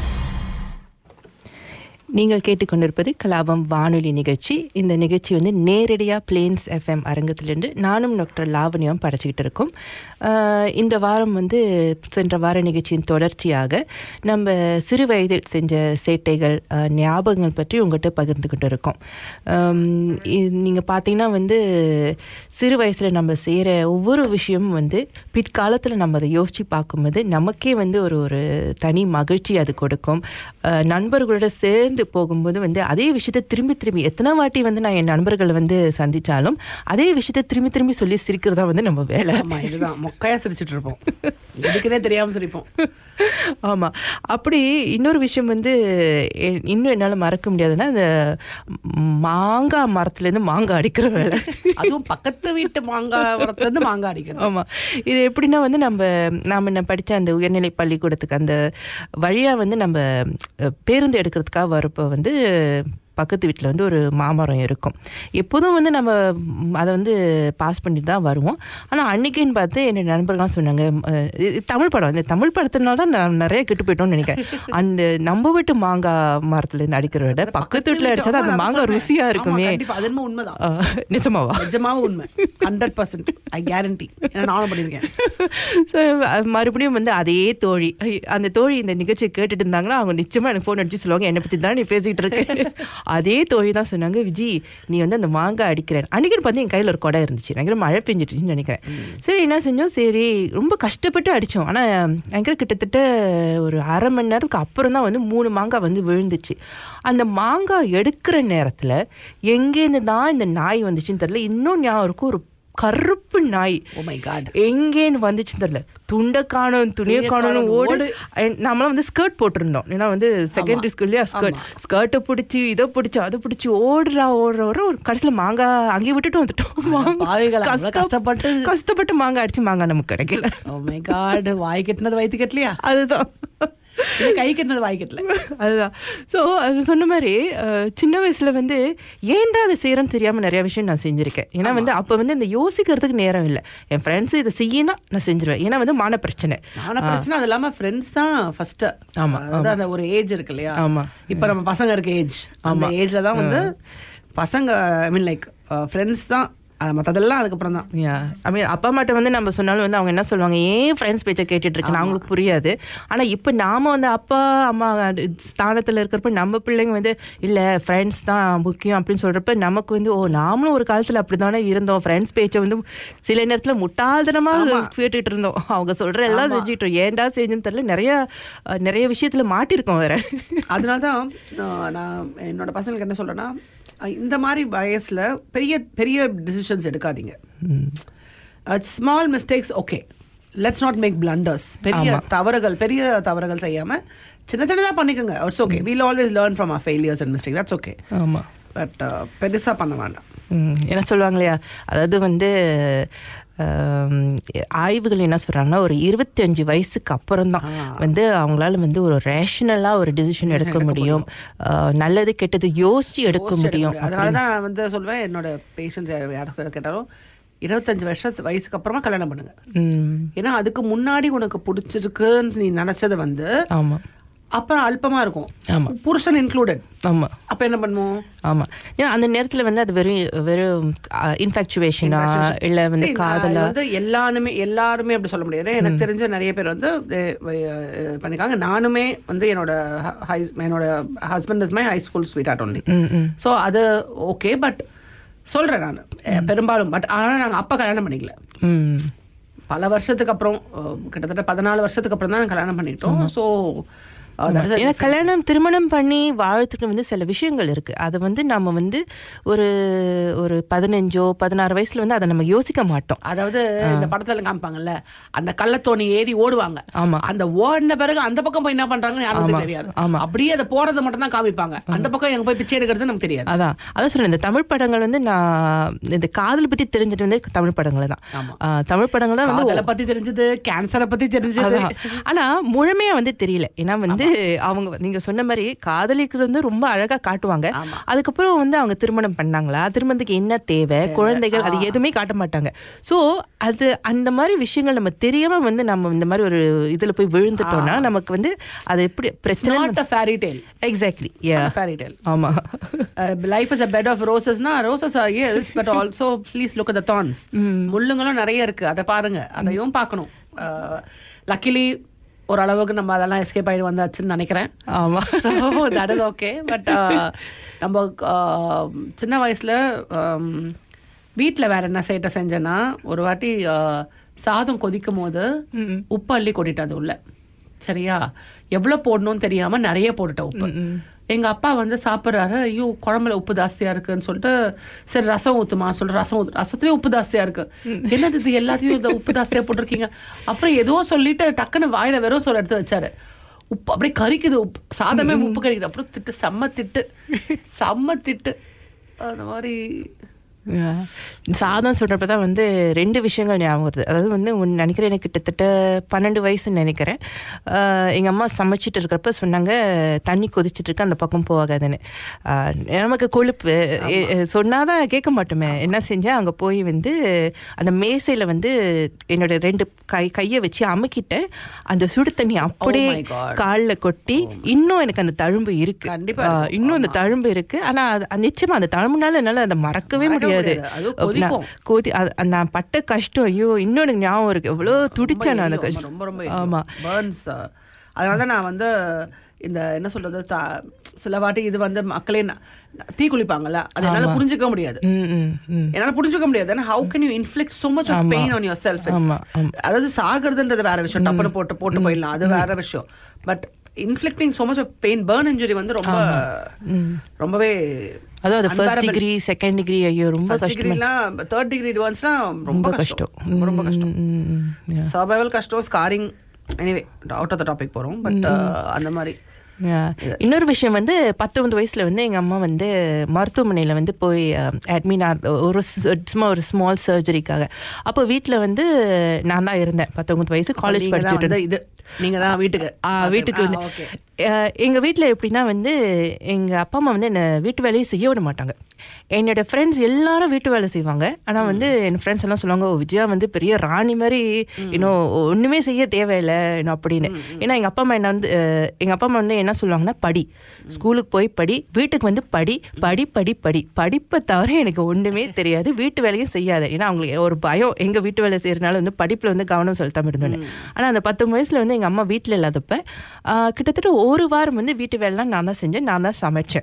நீங்கள் கேட்டுக்கொண்டிருப்பது கலாபம் வானொலி நிகழ்ச்சி இந்த நிகழ்ச்சி வந்து நேரடியாக பிளேன்ஸ் எஃப்எம் அரங்கத்திலிருந்து நானும் டாக்டர் லாவணியம் படைச்சிக்கிட்டு இருக்கோம் ஆஹ் இந்த வாரம் வந்து சென்ற வார நிகழ்ச்சியின் தொடர்ச்சியாக நம்ம சிறு வயதில் செஞ்ச சேட்டைகள் ஆஹ் ஞாபகங்கள் பற்றி உங்கள்கிட்ட பகிர்ந்துக்கிட்டு இருக்கோம் நீங்கள் பார்த்தீங்கன்னா வந்து சிறு வயசில் நம்ம செய்கிற ஒவ்வொரு விஷயமும் வந்து பிற்காலத்தில் நம்ம அதை யோசித்து பார்க்கும்போது நமக்கே வந்து ஒரு ஒரு தனி மகிழ்ச்சி அது கொடுக்கும் ஆஹ் நண்பர்களோட சேர்ந்து போகும்போது வந்து அதே விஷயத்தை திரும்பி திரும்பி எத்தனை வாட்டி வந்து நான் என் நண்பர்களை வந்து சந்திச்சாலும் அதே விஷயத்தை திரும்பி திரும்பி சொல்லி சிரிக்கிறதா வந்து நம்ம வேலை ஆமா இதுதான் மொக்கையா சிரிச்சிட்டு இருப்போம் எதுக்குன்னே தெரியாம சிரிப்போம் ஆமாம் அப்படி இன்னொரு விஷயம் வந்து எ- இன்னும் என்னால் மறக்க முடியாதுன்னா இந்த மாங்காய் மரத்துலேருந்து மாங்காய் அடிக்கிற வேலை அதுவும் பக்கத்து வீட்டு மாங்காய் மரத்துல இருந்து மாங்காய் அடிக்கணும் ஆமாம் இது எப்படின்னா வந்து நம்ம நாம் என்ன படித்த அந்த உயர்நிலை பள்ளிக்கூடத்துக்கு அந்த வழியாக வந்து நம்ம அஹ், பேருந்து எடுக்கிறதுக்காக வரப்போ வந்து பக்கத்து வீட்டில் வந்து ஒரு மாமரம் இருக்கும் எப்போதும் வந்து நம்ம ம், அதை வந்து பாஸ் பண்ணிட்டு தான் வருவோம் ஆனால் அன்னைக்குன்னு பார்த்து என்னோட நண்பர்கள்லாம் சொன்னாங்க அஹ், இது தமிழ் படம் இந்த தமிழ் படத்தினால தான் நான் நிறைய கெட்டு போயிட்டோம்னு நினைக்கிறேன் அந்த நம்ம வீட்டு மாங்காய் மரத்துல இருந்து அடிக்கிறத விட பக்கத்து வீட்டில் அடிச்சா அந்த மாங்காய் ருசியா இருக்குமே கண்டிப்பா அது என்னமோ உண்மைதான் அஹ், நிஜமாவா நிஜமாவும் உண்மை ஹண்ட்ரட் பர்சன்ட் ஐ கேரண்டி ஏன்னா நானும் பண்ணியிருக்கேன் So, அஹ், மறுபடியும் வந்து அதே தோழி ஐ, அந்த தோழி இந்த நிகழ்ச்சியை கேட்டுட்டு இருந்தாங்கன்னா அவங்க நிச்சயமா எனக்கு ஃபோன் அடிச்சு சொல்லுவாங்க என்னை பத்தி தான் நீ பேசிட்டு இருக்க அதே தோழி தான் சொன்னாங்க விஜி நீ வந்து அந்த மாங்காய் அடிக்கிறேன் அன்னைக்கு பார்த்து என் கையில ஒரு குடம் இருந்துச்சு எனக்கு மழை பெஞ்சிட்டுன்னு நினைக்கிறேன் சரி என்ன செஞ்சோம் சரி ரொம்ப கஷ்டப்பட்டு அடிச்சோம் ஆனா எனக்கு கிட்டத்தட்ட ஒரு அரை மணி நேரத்துக்கு அப்புறம் தான் வந்து மூணு மாங்காய் வந்து விழுந்துச்சு அந்த மாங்காய் எடுக்கிற நேரத்துல எங்கேருந்து தான் இந்த நாய் வந்துச்சுன்னு தெரியல இன்னும் ஞாபகம் இருக்கும் ஒரு கருப்பு நாய் ஓ மை காட் எங்கேன்னு வந்துச்சுன்னு தெரியல துண்டை காணும் துணியை துணியை காணும் காணோம், ஓடு ஓடு. And நம்மளாம் வந்து ஸ்கர்ட் போட்டிருந்தோம் ஏன்னா வந்து செகண்டரி ஸ்கூல்லையா ஸ்கர்ட் ஸ்கர்ட்டை பிடிச்சி இதை பிடிச்சி அதை பிடிச்சி ஓடுறா ஓடுற ஓடுற ஒரு கடைசியில் மாங்காய் அங்கேயே விட்டுட்டு வந்துட்டோம் மாங்காய் பாவிகளா, அவ்வளவு கஷ்ட- கஷ்டப்பட்டு. கஷ்டப்பட்டு மாங்காய் அடிச்சு மாங்காய் நமக்கு கிடைக்கல ஓ மை காட் வாய் கட்டினது வயிற்று கட்டலையா அதுதான் இல்ல, கை கட்டினது வாய் கட்டல அதுதான் ஸோ அது சொன்ன மாதிரி அஹ், சின்ன வயசுல வந்து ஏன்டா அதை செய்யறேன்னு தெரியாம நிறைய விஷயம் நான் செஞ்சிருக்கேன் ஏன்னா வந்து அப்ப வந்து இந்த யோசிக்கிறதுக்கு நேரம் இல்லை என் ஃப்ரெண்ட்ஸ் இதை செய்யணும் நான் செஞ்சிருவேன் ஏன்னா வந்து மான பிரச்சனை ஆனா பிரச்சனை அது இல்லாம ஃப்ரெண்ட்ஸ் தான் ஃபர்ஸ்ட் ஆமா, அதாவது அந்த ஒரு ஏஜ் இருக்கு இல்லையா ஆமா. இப்ப நம்ம பசங்க இருக்க ஏஜ் அந்த ஏஜ்ல தான் வந்து பசங்க ஐ மீன் லைக் ஃப்ரெண்ட்ஸ் தான் அது மத்ததெல்லாம் அதுக்கப்புறம் தான் யா ஐ மீன் அப்பா அம்மாட்ட வந்து நம்ம சொன்னாலும் வந்து அவங்க என்ன சொல்லுவாங்க ஏன் ஃப்ரெண்ட்ஸ் பேச்சை கேட்டுட்டு இருக்கேன் அவங்களுக்கு புரியாது ஆனா இப்போ நாம வந்து அப்பா அம்மா அது ஸ்தானத்துல இருக்கிறப்ப நம்ம பிள்ளைங்க வந்து இல்ல ஃப்ரெண்ட்ஸ் தான் முக்கியம் அப்படின்னு சொல்றப்ப நமக்கு வந்து ஓ நாமளும் ஒரு காலத்துல அப்படிதானே இருந்தோம் ஃப்ரெண்ட்ஸ் பேச்சை வந்து சில நேரத்துல முட்டாள்தனமா கேட்டுட்டு இருந்தோம் அவங்க சொல்ற எல்லாம் செஞ்சுட்டு இருக்கோம். ஏன்டா செஞ்சுன்னு தெரியல நிறைய அஹ், நிறைய விஷயத்துல மாட்டிருக்கோம் வேற அதனால தான் நான் நான் என்னோட பசங்களுக்கு என்ன சொல்றேன்னா அஹ் இந்த மாதிரி வயசுல பெரிய பெரிய டிசிஷன்ஸ் எடுக்காதீங்க small mistakes okay let's not make blunders பெரிய தவறுகள் பெரிய தவறுகள் செய்யாம சின்ன சின்னதாக பண்ணிக்கோங்க it's okay we'll always learn from our failures and mistake that's okay ஆமா பட் பெருசா பண்ண வேண்டாம் ம், என்ன சொல்லுவாங்க இல்லையா அதாவது வந்து ஆம், ஆய்வுகள் என்ன சொல்றாங்கன்னா ஒரு இருபத்தஞ்சு வயசுக்கு அப்புறம் தான் வந்து அவங்களால வந்து ஒரு ரேஷனலாக ஒரு டிசிஷன் எடுக்க முடியும் ஆ, நல்லது கெட்டது யோசிச்சு எடுக்க முடியும் அதனால தான் நான் வந்து சொல்லுவேன் என்னோட பேஷண்ட்ஸ் யாருக்கு கேட்டாலும் இருபத்தஞ்சு வருஷத்து வயசுக்கு அப்புறமா கல்யாணம் பண்ணுங்க ம், ஏன்னா அதுக்கு முன்னாடி உனக்கு பிடிச்சிருக்குன்னு நீ நினைச்சது வந்து ஆமா அப்புறம் அல்பமா இருக்கும் ஆமா. புருஷன் இன்க்ளூடட் ஆமா அப்ப என்ன பண்ணுவோம் ஆமா ஏன்னா அந்த நேரத்துல வந்து அது வெறும் வெறும் இன்ஃபெக்சுவேஷனா இல்ல வந்து சரி, நான் காதலா வந்து எல்லாருமே எல்லாருமே அப்படி சொல்ல முடியாது எனக்கு தெரிஞ்ச நிறைய பேர் வந்து அஹ், அஹ், பண்ணிருக்காங்க நானுமே வந்து என்னோட ஹ- high- என்னோட husband is my high school sweetheart only hmm, hmm. So அது ஓகே பட் சொல்றேன் நான் அஹ், பெரும்பாலும் பட் ஆனா நாங்க அப்பா கல்யாணம் பண்ணிக்கல ம் பல வருஷத்துக்கு அப்புறம் அஹ், கிட்டத்தட்ட பதினாலு வருஷத்துக்கு அப்புறம் தான் கல்யாணம் பண்ணிட்டோம் ஸோ ஏன்னா கல்யாணம் திருமணம் பண்ணி வாழ்த்துக்கு வந்து சில விஷயங்கள் இருக்கு அதை வந்து நம்ம வந்து ஒரு ஒரு பதினஞ்சோ பதினாறு வயசுல வந்து அதை நம்ம யோசிக்க மாட்டோம் அதாவது இந்த படத்துல காமிப்பாங்கல்ல அந்த கள்ளத்தோணி ஏறி ஓடுவாங்க ஆமா. அந்த ஓடின பிறகு அந்த பக்கம் போய் என்ன பண்றாங்கன்னு யாருக்கும் ஆமா. தெரியாது ஆமா. அப்படியே அதை போறதை மட்டும் தான் காமிப்பாங்க அந்த பக்கம் எங்க போய் பிச்சை எடுக்கிறது நமக்கு தெரியாது அதான் அதான் சொல்றேன் இந்த தமிழ் படங்கள் வந்து நான் இந்த காதல் பத்தி தெரிஞ்சுட்டு வந்து தமிழ் படங்கள் தான் ஆமா. ஆ, தமிழ் படங்கள் தான் வந்து காதலை பத்தி தெரிஞ்சது கேன்சரை பத்தி தெரிஞ்சது அதான். ஆனா முழுமையா வந்து தெரியல ஏன்னா வந்து அவங்க நீங்க சொன்ன மாதிரி காதலிக்கிறது வந்து ரொம்ப அழகா காட்டுவாங்க அதுக்கப்புறம் வந்து அவங்க திருமணம் பண்ணாங்களா திருமணத்துக்கு என்ன தேவை குழந்தைகள் அது எதுவுமே காட்ட மாட்டாங்க சோ அது அந்த மாதிரி விஷயங்கள் நம்ம தெரியாம வந்து நம்ம இந்த மாதிரி ஒரு இதுல போய் விழுந்துட்டோம்னா நமக்கு வந்து அது எப்படி பிரச்சனை not a fairy tale exactly yeah fairy tale ஆமா life is a bed of ரோசஸ்னா ரோசஸ் ஆர் எஸ் but also please look the thorns முள்ளுங்களும் நிறைய இருக்கு அதை பாருங்க அதையும் பார்க்கணும் லக்கிலி ஓரளவுக்கு நம்ம அதெல்லாம் எஸ்கேப் ஆகி வந்தாச்சுன்னு நினைக்கிறேன் ஆமா so that is okay but நம்ம uh, சின்ன வயசுல வீட்டில் வேற என்ன சேட்டை செஞ்சேன்னா ஒரு வாட்டி uh, சாதம் கொதிக்கும் போது உப்பு அள்ளி கொட்டிட்டேன் அது உள்ள சரியா எவ்வளவு போடணும்னு தெரியாம நிறைய போட்டுட்டேன் உப்பு எங்க அப்பா வந்து சாப்பிட்றாரு ஐயோ குழம்புல உப்பு ஜாஸ்தியா இருக்குன்னு சொல்லிட்டு சரி ரசம் ஊத்துமா சொல்லிட்டு ரசம் ஊத்து ரசத்துலயும் உப்பு ஜாஸ்தியா இருக்கு என்னது இது எல்லாத்தையும் இந்த உப்பு ஜாஸ்தியா போட்டிருக்கீங்க அப்புறம் ஏதோ சொல்லிட்டு டக்குன்னு வாயில வெறும் சொல்ல எடுத்து வச்சாரு உப்பு அப்படியே கறிக்குது உப்பு சாதமே உப்பு கறிக்குது அப்புறம் திட்டு செம்ம திட்டு செம்ம திட்டு அந்த மாதிரி Yeah. சாதம் சொல்றப்ப தான் வந்து ரெண்டு விஷயங்கள் ஞாபகம் வருது அதாவது வந்து உன் நினைக்கிறேன் எனக்கு கிட்டத்தட்ட பன்னெண்டு வயசுன்னு நினைக்கிறேன் ஆஹ் எங்க அம்மா சமைச்சிட்டு இருக்கிறப்ப சொன்னாங்க தண்ணி கொதிச்சிட்டு இருக்கு அந்த பக்கம் போகாதுன்னு ஆஹ் நமக்கு கொழுப்பு எ- எ- சொன்னாதான் கேட்க மாட்டோமே என்ன செஞ்சேன் அங்க போய் வந்து அந்த மேசையில வந்து என்னோட ரெண்டு கை கையை வச்சு அமுக்கிட்டேன் அந்த சுடு தண்ணி அப்படியே my God. காலில் கொட்டி இன்னும் எனக்கு அந்த தழும்பு இருக்கு கண்டிப்பா ஆஹ் இருக்கும். இன்னும் அந்த தழும்பு இருக்கு ஆனா அது அது நிச்சயமா அந்த தழும்புனால என்னால அதை மறக்கவே மறக்க முடியாது முடியாது. அதுவும் நான் கொதிக்கும். கொதி அது- அது நான் பட்ட கஷ்டம் ஐயோ இன்னும் எனக்கு ஞாபகம் இருக்கு எவ்வளோ துடிச்சேன் நான் அந்த ரொம்ப, கஷ்டம் ரொம்ப ரொம்ப ஆமா பேர்ன்ஸ் அதனால தான் நான் வந்து இந்த என்ன சொல்றது தா- சில வாட்டி இது வந்து மக்களே ந- தீ குளிப்பாங்கல்ல அது என்னால ஆமா. புரிஞ்சுக்க முடியாது ம் ம் ம் என்னால புரிஞ்சுக்க முடியாது ஏன்னா how can you inflict so much of ஆமா. பெயின் on yourself It's- ஆமா, ஆமா. அதாவது சாகிறதுன்றது வேற விஷயம் டப்புனு போட்டு போட்டு போயிடலாம் அது வேற விஷயம் but inflicting so much of pain burn injury வந்து ரொம்ப ரொம்பவே அதாவது first unbearable. Degree second degree ஐயோ ரொம்ப ஃபர்ஸ்ட் கஷ்டம் டிகிரிலாம் தேர்ட் டிகிரி அட்வான்ஸ்னா ரொம்ப ரொம்ப கஷ்டம் கஷ்டம் ரொம்ப ரொம்ப கஷ்டம் ம், ம், ம், yeah. சர்வைவல் கஷ்டம் scaring anyway out of the topic போறோம் பட் அந்த மாதிரி Yeah. இன்னொரு விஷயம் வந்து பத்தொன்பது வயசுல வந்து எங்க அம்மா வந்து மருத்துவமனையில வந்து போய் அட்மின் ஒரு சு- சும்மா ஒரு ஸ்மால் சர்ஜரிக்காக அப்போ வீட்ல வந்து நான் தான் இருந்தேன் பத்தொன்பது வயசு காலேஜ் நீங்க தான் படிச்சுட்டு வந்து இது நீங்க தான் வீட்டுக்கு ஆ, வீட்டுக்கு வந்து ஓகே அஹ், எங்க வீட்ல எப்படின்னா வந்து எங்க அப்பா அம்மா வந்து என்ன வீட்டு வேலையை செய்ய விட மாட்டாங்க என்னோட ஃப்ரெண்ட்ஸ் எல்லாரும் வீட்டு வேலை செய்வாங்க ஆனா வந்து என் ஃப்ரெண்ட்ஸ் எல்லாம் சொல்லுவாங்க "ஓ, விஜயா வந்து பெரிய ராணி மாதிரி இன்னும் ஒண்ணுமே செய்ய தேவையில்லை இன்னும் அப்படின்னு ஏன்னா எங்க அப்பா அம்மா என்ன வந்து அஹ், எங்க அப்பா அம்மா வந்து என்ன சொல்லுவாங்கன்னா படி ஸ்கூலுக்கு போய் படி வீட்டுக்கு வந்து படி படி படி படி படிப்பை தவிர எனக்கு ஒண்ணுமே தெரியாது வீட்டு வேலையும் செய்யாத ஏன்னா அவங்களுக்கு ஒரு பயம் எங்க வீட்டு வேலை செய்யறதுனால வந்து படிப்புல வந்து கவனம் செலுத்தாம இருந்தோன்னு ஆனா அந்த பத்து வயசுல வந்து எங்க அம்மா வீட்டுல இல்லாதப்ப ஆஹ், கிட்டத்தட்ட ஒரு வாரம் வந்து வீட்டு வேலைலாம் நான் தான் செஞ்சேன் நான் தான் சமைச்சேன்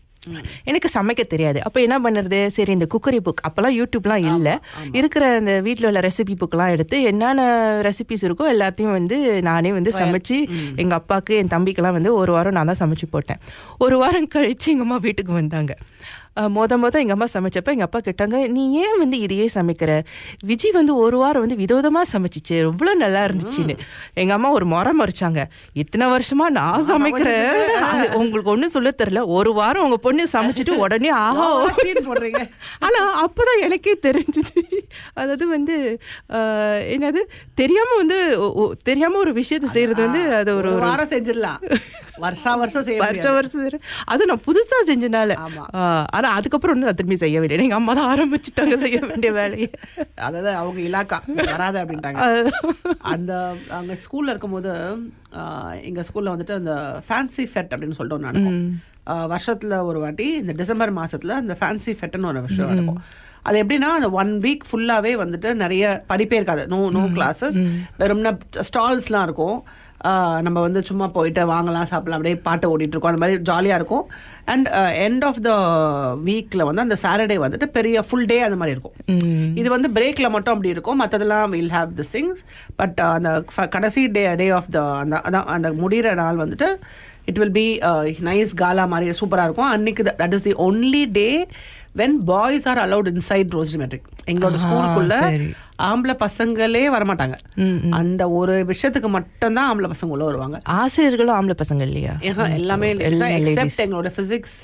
எனக்கு சமைக்க தெரியாது அப்போ என்ன பண்ணுறது சரி இந்த குக்கரி புக் அப்போல்லாம் யூடியூப்லாம் இல்லை இருக்கிற அந்த வீட்டில் உள்ள ரெசிபி புக்கெலாம் எடுத்து என்னென்ன ரெசிபிஸ் இருக்கோ எல்லாத்தையும் வந்து நானே வந்து சமைச்சு எங்கள் அப்பாவுக்கு என் தம்பிக்கெல்லாம் வந்து ஒரு வாரம் நான் தான் சமைச்சு போட்டேன் ஒரு வாரம் கழிச்சு எங்கள் அம்மா வீட்டுக்கு வந்தாங்க அஹ் மொத மொத எங்கள் அம்மா சமைச்சப்ப எங்கள் அப்பா கேட்டாங்க நீ ஏன் வந்து இதையே சமைக்கிற விஜய் வந்து ஒரு வாரம் வந்து விதவிதமாக சமைச்சிச்சு எவ்வளோ நல்லா இருந்துச்சுன்னு எங்கள் அம்மா ஒரு முறை மறைச்சாங்க இத்தனை வருஷமா நான் சமைக்கிறேன் அது உங்களுக்கு ஒன்றும் சொல்ல தெரியல ஒரு வாரம் உங்க பொண்ணு சமைச்சிட்டு உடனே ஆஹா சீன் போடுறீங்க ஆனா அப்பதான் எனக்கே தெரிஞ்சுச்சு அதாவது வந்து ஆஹ், என்னது தெரியாம வந்து ஒ- ஒ- தெரியாம ஒரு விஷயத்தை செய்யறது வந்து அது ஒரு ஒரு ஒரு வாரம் செஞ்சிடலாம் வருஷா வருஷம் செய்ய வருஷம் முடியாது. வருஷம் செய்றேன். அது நான் புதுசா செஞ்சனால ஆமா. ஆஹ், ஆனா அதுக்கப்புறம் வந்து நான் திரும்பி செய்யவே இல்லை எங்க அம்மா தான் ஆரம்பிச்சுட்டாங்க செய்ய வேண்டிய வேலையை அதாவது அவங்க இலாக்கா வராத அப்படின்ட்டாங்க அந்த அங்க ஸ்கூல்ல இருக்கும்போது ஆஹ், எங்க ஸ்கூல்ல வந்துட்டு அந்த ஃபேன்சி ஃபெட் அப்படின்னு சொல்லிட்டு ஒன்று நடக்கும் ஆஹ், வருஷத்துல ஒரு வாட்டி இந்த டிசம்பர் மாசத்துல அந்த ஃபேன்சி ஃபெட்னு ஒரு விஷயம் நடக்கும் அது எப்படின்னா அந்த ஒன் வீக் ஃபுல்லாவே வந்துட்டு நிறைய படிப்பே இருக்காது நோ நோ கிளாஸஸ் வெறும்னா ஸ்டால்ஸ்லாம் இருக்கும் ஆஹ், நம்ம வந்து சும்மா போயிட்டு வாங்கலாம் சாப்பிடலாம் அப்படியே பாட்டு ஓடிட்டு இருக்கோம் அந்த மாதிரி ஜாலியாக இருக்கும் அண்ட் எண்ட் ஆஃப் த வீக்கில் வந்து அந்த சாட்டர்டே வந்துட்டு பெரிய ஃபுல் டே அந்த மாதிரி இருக்கும் இது வந்து பிரேக்ல மட்டும் அப்படி இருக்கும் மற்றதெல்லாம் will have this things but அந்த ஃப- கடைசி டே டே ஆஃப் த அந்த அதான் அந்த முடிகிற நாள் வந்துட்டு it will be nice gala மாதிரி சூப்பராக இருக்கும் அன்னைக்கு that is the only day when boys are allowed inside Rosary matric எங்களோட ஆஹா, ஸ்கூலுக்குள்ள சரி. ஆம்பளை பசங்களே வரமாட்டாங்க அந்த ஒரு விஷயத்துக்கு மட்டும்தான் ஆம்பளை பசங்க உள்ள வருவாங்க ஆசிரியர்களும் ஆம்பளை பசங்க இல்லையா ஏஹா, எல்லாமே எல்லாம் ladies. எக்ஸப்ட் எங்களோட பிசிக்ஸ்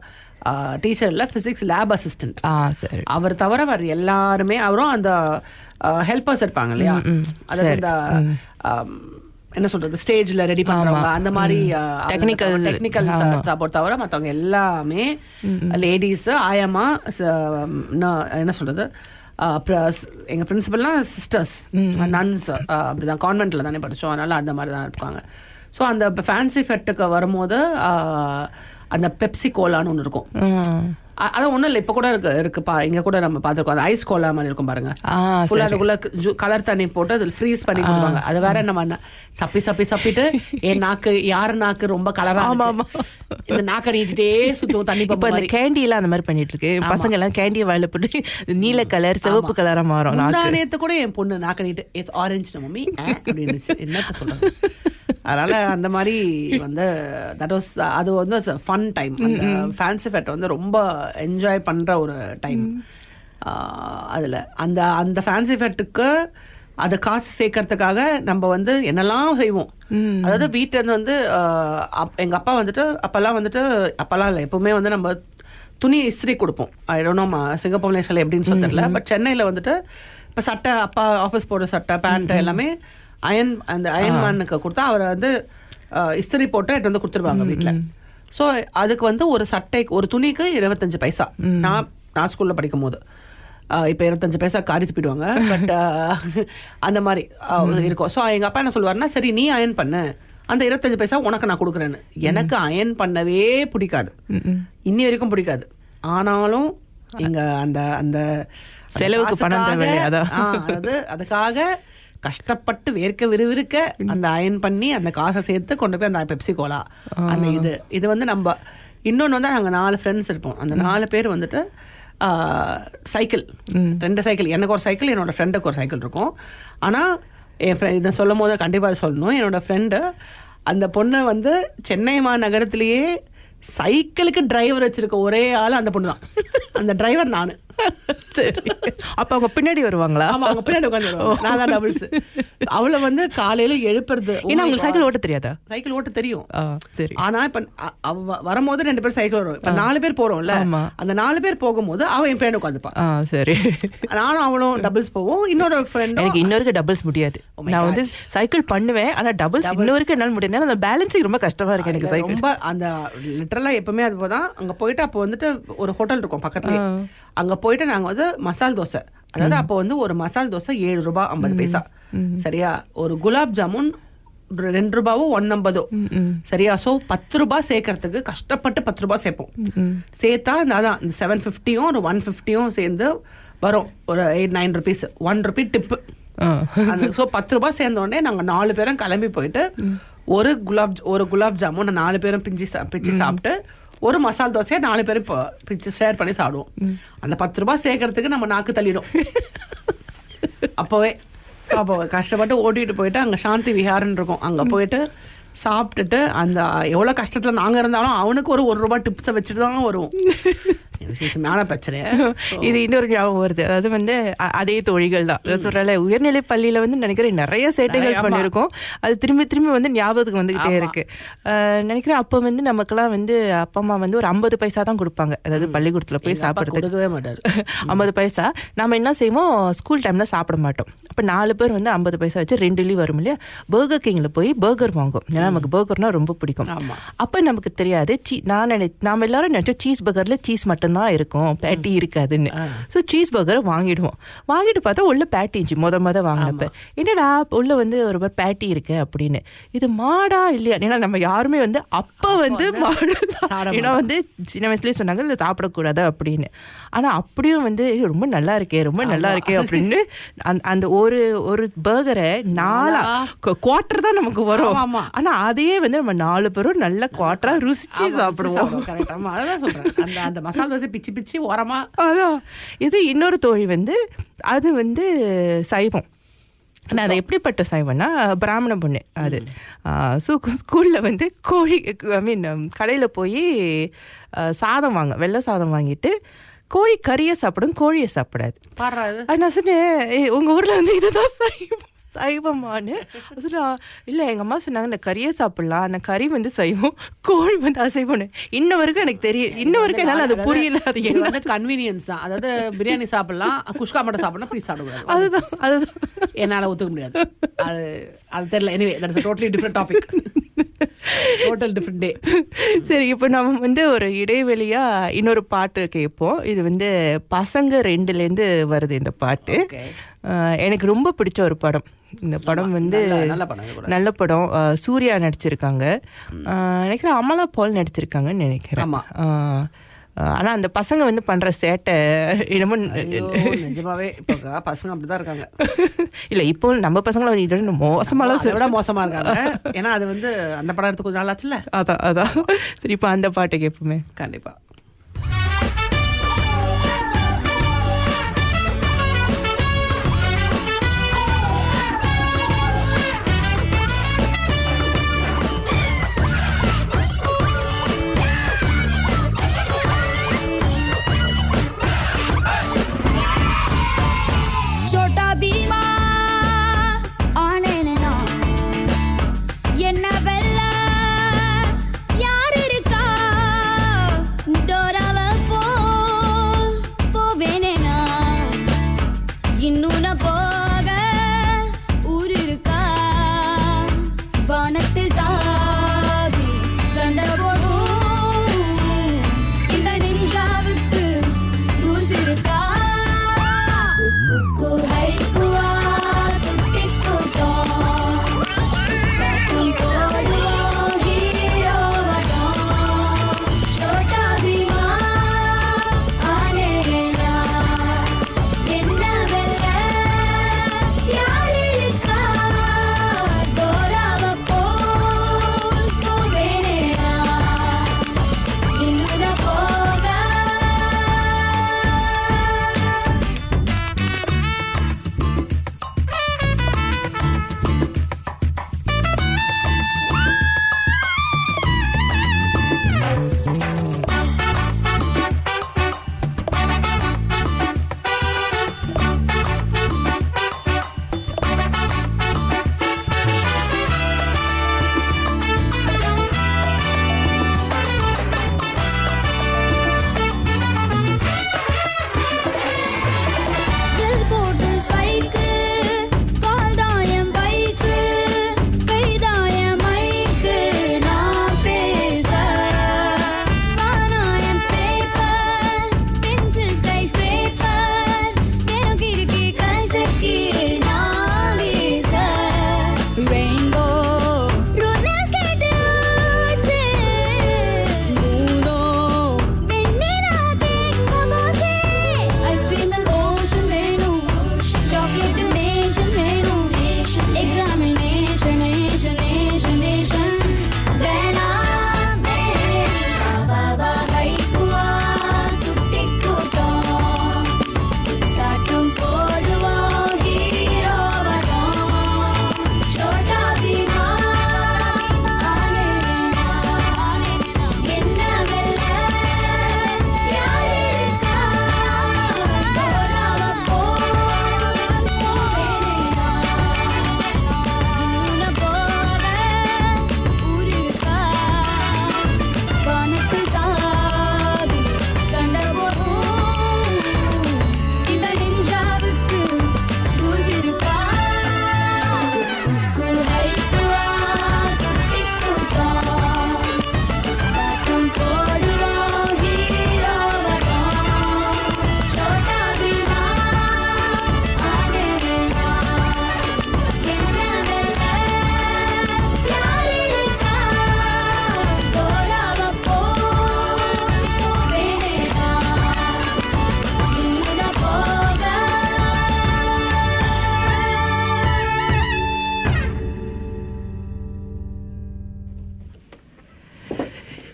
டீச்சர்ல பிசிக்ஸ் லேப் அசிஸ்டன்ட் ஆ சரி அவர் தவிர வேற எல்லாருமே அவரும் அந்த ஹெல்பர்ஸ் இருப்பாங்க இல்லையா அதாவது இந்த ஆம், என்ன சொல்றது ஸ்டேஜ்ல ரெடி பண்றவங்க அந்த மாதிரி Technical, டெக்னிக்கல் ஆமா. சப்போர்ட் தவிர மத்தவங்க எல்லாமே லேடிஸ் ஆயமா ச- ந- என்ன சொல்றது ஆஹ் pr- எங்க பிரின்சிபல்லாம் சிஸ்டர்ஸ் நன்ஸ் அப்படிதான் கான்வென்ட்ல தானே படிச்சோம் அதனால அந்த மாதிரி தான் இருப்பாங்க ஸோ அந்த ஃபேன்சி ஃபெட்டுக்கு வரும்போது ஆஹ், அந்த பெப்சி கோலான்னு ஒன்று இருக்கும் ம். அ- அது ஒண்ணும் இல்லை இப்ப கூட இருக்கு இருக்குப்பா இங்க கூட நம்ம பார்த்திருக்கோம் அந்த ஐஸ் கோலா மாதிரி இருக்கும் பாருங்க ஆ ஃபுல்லா சரி அதுக்குள்ள கலர் தண்ணி போட்டு அதில் ஃப்ரீஸ் பண்ணி கொடுப்பாங்க அது வேற நம்ம என்ன, சப்பி சப்பி சப்பிட்டு என் நாக்கு யார் நாக்கு ரொம்ப கலரா ஆமா, இருக்கு. இந்த நாக்க நீட்டிட்டே சுத்தும் தண்ணி இப்ப பம்பு அந்த மாதிரி கேண்டி எல்லாம் அந்த மாதிரி பண்ணிட்டு இருக்கு பசங்க எல்லாம் கேண்டியை வாயில போட்டு நீல கலர் சிவப்பு கலரா மாறும் நாக்கு முந்தானேத்து கூட என் பொண்ணு நாக்க நீட்டு இட்ஸ் ஆரஞ்சு மம்மி அப்படின்னு என்னத்த சொல்றது அதனால அந்த மாதிரி வந்து தட் வாஸ் அது வந்து ஃபன் டைம் அந்த ஃபேன்சி ஃபெட் வந்து ரொம்ப என்ஜாய் பண்ற ஒரு டைம் அதுல அந்த அந்த ஃபேன்சி ஃபெட்டுக்கு அதை காசு சேர்க்கறதுக்காக நம்ம வந்து என்னெல்லாம் செய்வோம் அதாவது வீட்டுல இருந்து வந்து ஆஹ், அப்- எங்க அப்பா வந்துட்டு அப்பெல்லாம் வந்துட்டு அப்பெல்லாம் இல்லை எப்பவுமே வந்து நம்ம துணி இஸ்திரி கொடுப்போம் ஐ டோன்ட் நோ சிங்கப்பூர் மலேசியால எப்படின்னு சொல்ல தெரியல பட் சென்னையில் வந்துட்டு இப்போ சட்டை அப்பா ஆஃபீஸ் போடுற சட்டை பேண்ட் எல்லாமே அயன் அந்த அயன் மேனுக்கு கொடுத்தா அவரை வந்து அஹ், இஸ்திரி போட்டு எடுத்து வந்து கொடுத்துருவாங்க வீட்டில் ஸோ அதுக்கு வந்து ஒரு சட்டைக்கு ஒரு துணிக்கு இருபத்தஞ்சு பைசா நான் நான் ஸ்கூலில் படிக்கும் போது இப்போ இருபத்தஞ்சு பைசா காரி துப்பிடுவாங்க பட் அந்த மாதிரி அஹ், இருக்கும் ஸோ எங்கள் அப்பா என்ன சொல்லுவாருன்னா சரி நீ அயன் பண்ணு அந்த இருபத்தஞ்சு பைசா உனக்கு நான் கொடுக்குறேன்னு எனக்கு அயன் பண்ணவே பிடிக்காது இன்னி வரைக்கும் பிடிக்காது ஆனாலும் இங்க அந்த அந்த அந்த செலவுக்கு பணம் காசுக்காக, தேவையில்லை, அதான். ஆ, அதாவது அதுக்காக கஷ்டப்பட்டு வேர்க்க விறுவிறுக்க அந்த அயன் பண்ணி அந்த காசை சேர்த்து கொண்டு போய் அந்த பெப்சி கோலா அந்த இது இது வந்து நம்ம இன்னொன்று வந்து நாங்கள் நாலு ஃப்ரெண்ட்ஸ் இருப்போம் அந்த நாலு பேர் வந்துட்டு ஆ, சைக்கிள் ரெண்டு சைக்கிள் எனக்கு ஒரு சைக்கிள் என்னோட ஃப்ரெண்டுக்கு ஒரு சைக்கிள் இருக்கும் ஆனால் என் ஃப்ரெண்ட் இதை சொல்லும் போது கண்டிப்பாக சொல்லணும் என்னோட ஃப்ரெண்டு அந்த பொண்ணு வந்து சென்னை மாநகரத்திலேயே சைக்கிளுக்கு டிரைவர் வச்சிருக்க ஒரே ஆள் அந்த பொண்ணு தான் அந்த டிரைவர் நான் சரி அப்ப அவங்க பின்னாடி வருவாங்களா ஆமா அவங்க பின்னாடி உட்காந்து நான் தான் டபுள்ஸ் அவளை வந்து காலையில எழுப்புறது Oh ஏன்னா my உங்களுக்கு God. சைக்கிள் ஓட்ட தெரியாதா சைக்கிள் ஓட்ட தெரியும் ஆ, சரி ஆனா இப்ப அ- அவ வரும்போது ரெண்டு பேரும் சைக்கிள் வரும் இப்ப நாலு பேர் போறோம்ல ஆமா. அந்த நாலு பேர் போகும்போது அவன் என் பின்னாடி உட்காந்துப்பான் ஆ சரி நானும் அவளும் டபுள்ஸ் போவோம் இன்னொரு ஃப்ரெண்டும் எனக்கு இன்னொருக்கு டபுள்ஸ் முடியாது Oh my நான் God. வந்து சைக்கிள் பண்ணுவேன் ஆனா டபுள்ஸ் இன்னொருக்கு என்னால் முடியாது ஏன்னா அந்த பேலன்சிங் ரொம்ப கஷ்டமா இருக்கு எனக்கு சைக்கிள் ரொம்ப அந்த லிட்டரலா எப்பவுமே அது போதான் அங்க போயிட்டு அப்போ வந்துட்டு ஒரு ஹோட்டல் இருக்கும் பக்கத்துலயே அங்க போயிட்டு நாங்க வந்து மசால் தோசை அதாவது அப்போ வந்து ஒரு மசால் தோசை ஏழு ரூபாய் ஐம்பது பைசா சரியா ஒரு குலாப் ஜாமுன் ஒரு ரெண்டு ரூபாவோ ஒன் ஐம்பதோ சரியா சோ பத்து ரூபாய் சேர்க்கறதுக்கு கஷ்டப்பட்டு பத்து ரூபாய் சேர்ப்போம் சேர்த்தா இந்த அதான் இந்த செவன் ஃபிஃப்டியும் ஒரு ஒன் ஃபிஃப்டியும் சேர்ந்து வரும் ஒரு eight nine rupees one rupee tip அந்த ஸோ பத்து ரூபாய் சேர்ந்த உடனே நாங்க நாலு பேரும் கிளம்பி போயிட்டு ஒரு குலாப் ஜ- ஒரு குலாப் ஜாமுன் நாலு பேரும் பிஞ்சு சா- பிச்சு சாப்பிட்டு ஒரு மசால் தோசையை நாலு பேரும் இப்போ பிச்சு ஷேர் பண்ணி சாப்பிடுவோம் அந்த பத்து ரூபாய் சேர்க்கறதுக்கு நம்ம நாக்கு தள்ளிடும் அப்போவே அப்போ கஷ்டப்பட்டு ஓட்டிட்டு போயிட்டு அங்க சாந்தி விஹாரன் இருக்கும் அங்க போயிட்டு சாப்பிட்டுட்டு அந்த எவ்வளவு கஷ்டத்துல நாங்க இருந்தாலும் அவனுக்கு ஒரு ஒரு ரூபாய் டிப்ஸை வச்சுட்டு தான் வருவோம் இது மேல பிரச்சனை இது இன்னொரு ஞாபகம் வருது அதாவது வந்து அ- அதே தோழிகள் தான் நான் சொல்றேன்ல உயர்நிலை பள்ளியில வந்து நினைக்கிறேன் நிறைய சேட்டைகள் நிறைய, ஆமா. பண்ணியிருக்கோம் அது திரும்பி திரும்பி வந்து ஞாபகத்துக்கு வந்துகிட்டே ஆமா. இருக்கு அஹ், நினைக்கிறேன் அப்போ வந்து நமக்கெல்லாம் வந்து அப்பா அம்மா வந்து ஒரு ஐம்பது பைசா தான் கொடுப்பாங்க அதாவது பள்ளிக்கூடத்துல போய் எங்க அப்பா சாப்பிடுறதுக்கு கொடுக்கவே மாட்டாரு ஐம்பது பைசா நம்ம என்ன செய்வோம் ஸ்கூல் டைம்ல சாப்பிட மாட்டோம் அப்ப நாலு பேர் வந்து ஐம்பது பைசா வச்சு ரெண்டு இட்லி வரும் இல்லையா பர்கர் கிங்ல போய் பர்கர் வாங்கும் ஏன்னா நமக்கு பர்கர்னா ரொம்ப பிடிக்கும் ஆமா. அப்ப நமக்கு தெரியாது சீ- நான் நினை நாம எல்லாரும் நினைச்சோம் சீஸ் பர்கர்ல சீஸ் மட்டும்தான் இருக்கும் பேட்டி இருக்காதுன்னு ஸோ சீஸ் பர்கரை வாங்கிடுவோம் வாங்கிட்டு பார்த்தா உள்ள பேட்டி இருந்துச்சு முத முத வாங்கினப்ப என்னடா உள்ள வந்து ஒரு மாதிரி பேட்டி இருக்கு அப்படின்னு இது மாடா இல்லையா ஏன்னா நம்ம யாருமே வந்து அப்ப வந்து மாடு தான். ஏன்னா வந்து சின்ன வயசுலயே சொன்னாங்க இல்லை சாப்பிடக்கூடாது அப்படின்னு ஆனா அப்படியும் வந்து "ஏய், ரொம்ப நல்லா இருக்கே ரொம்ப நல்லா இருக்கே அப்படின்னு அந்த- அந்த ஒரு ஒரு பர்கரை நாலா குவார்டர் தான் நமக்கு வரும் ஆமா, ஆமா. ஆனா அதையே வந்து நம்ம நாலு பேரும் நல்ல குவார்டரா ருசிச்சு சாப்பிடுவோம் கரெக்ட் ஆமா அதான் சொல்றேன் அந்த அந்த மசாலா தோசை பிச்சு பிச்சு ஓரமா அதான் இது இன்னொரு தோழி வந்து அது வந்து சைவம் நான் அது எப்படிப்பட்ட சைவம்னா பிராமண பொண்ணு அது ஸோ ஸ்கூலில் வந்து கோழி ஐ மீன் கடையில் போய் சாதம் வாங்க வெள்ளை சாதம் வாங்கிட்டு கோழி கறியை சாப்பிடும் கோழியை சாப்பிடாது பாடுறா இது அது நான் சொன்னேன் "ஏய், உங்க ஊர்ல வந்து இதுதான் சைவம் சைவமானு சொன்னா இல்ல எங்க அம்மா சொன்னாங்க இந்த கறியை சாப்பிடலாம் அந்த கறி வந்து சைவம் கோழி வந்து அசைவம்னு இன்ன வரைக்கும் எனக்கு தெரியும் இன்ன வரைக்கும் என்னால அது புரியல அது இது என்ன வந்து கன்வீனியன்ஸ் தான் அதாவது பிரியாணி சாப்பிடலாம் குஷ்கா மட்டும் சாப்பிடணும் பீஸ் சாப்பிடக்கூடாது அதுதான் அதுதான் என்னால ஒத்துக்க முடியாது அது அது தெரியல anyway that's totally different topic total different day சரி இப்போ நம்ம வந்து ஒரு இடைவெளியா இன்னொரு பாட்டு கேட்போம் இது வந்து பசங்க ரெண்டுலேருந்து வருது இந்த பாட்டு Okay. அஹ், எனக்கு ரொம்ப பிடிச்ச ஒரு படம் இந்த படம் வந்து நல்ல- நல்ல படம் இது கூட. நல்ல படம் அஹ், சூர்யா நடிச்சிருக்காங்க அஹ், நினைக்கிறேன் அமலா பால் நடிச்சிருக்காங்கன்னு நினைக்கிறேன் ஆமா. அஹ், அஹ், ஆனா அந்த பசங்க வந்து பண்ற சேட்டை என்னமோ ஐயோ, நிஜமாவே இப்போ பசங்க அப்படிதான் இருக்காங்க இல்ல இப்போ நம்ம பசங்களை வந்து இதோட மோசமாலாம் அதை விட மோசமா இருக்காங்க ஏன்னா அது வந்து அந்த படம் எடுத்து கொஞ்சம் நாள் ஆச்சுல்ல அதான் அதான் சரி இப்போ அந்த பாட்டு கேட்போமே கண்டிப்பா छोटा பீமா ஆனேனா என்ன வெல்ல யார் இருக்கா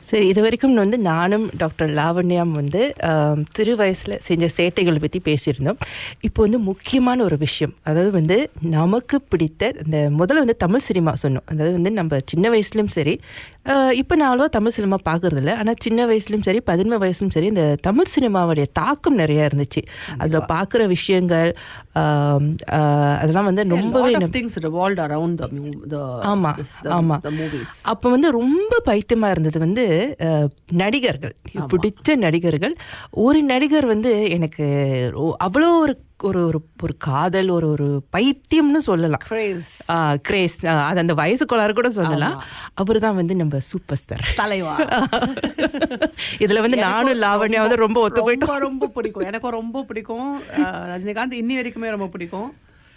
சரி இது வரைக்கும் வந்து நானும் டாக்டர் லாவண்யாம் வந்து ஆம், திரு வயசில் செஞ்ச சேட்டைகளை பற்றி பேசியிருந்தோம் இப்போ வந்து முக்கியமான ஒரு விஷயம் அதாவது வந்து நமக்கு பிடித்த இந்த முதல்ல வந்து தமிழ் சினிமா சொன்னோம் அதாவது வந்து நம்ம சின்ன வயசுலையும் சரி இப்போ நான் அவ்வளோ தமிழ் சினிமா பார்க்கறது இல்லை ஆனால் சின்ன வயசுலையும் சரி பதினொன்று வயசுலையும் சரி இந்த தமிழ் சினிமாவுடைய தாக்கம் நிறையா இருந்துச்சு அதில் பார்க்குற விஷயங்கள் ஆம், ஆ, அதெல்லாம் வந்து ரொம்பவே lot of நம்ம- things revolved around the mu- the ஆமா this- the, ஆமா the movies அப்ப வந்து ரொம்ப பைத்தியமா இருந்தது வந்து அஹ், நடிகர்கள் பிடிச்ச நடிகர்கள் ஒரு நடிகர் வந்து எனக்கு ரொ- அவ்வளோ ஒரு ஒரு ஒரு ஒரு காதல் ஒரு ஒரு பைத்தியம்னு சொல்லலாம் Craze. கிரேஸ் அது அந்த வயசு கோளாறு கூட சொல்லலாம் அவர் தான் வந்து நம்ம சூப்பர் ஸ்டார் தலைவா இதுல வந்து எனக்கும் நானும் லாவண்யா வந்து ரொம்ப ஒத்து போயிட்டோம் ரொம்ப ரொம்ப பிடிக்கும் எனக்கும் ரொம்ப பிடிக்கும் அஹ், ரஜினிகாந்த் இன்னி வரைக்குமே ரொம்ப பிடிக்கும்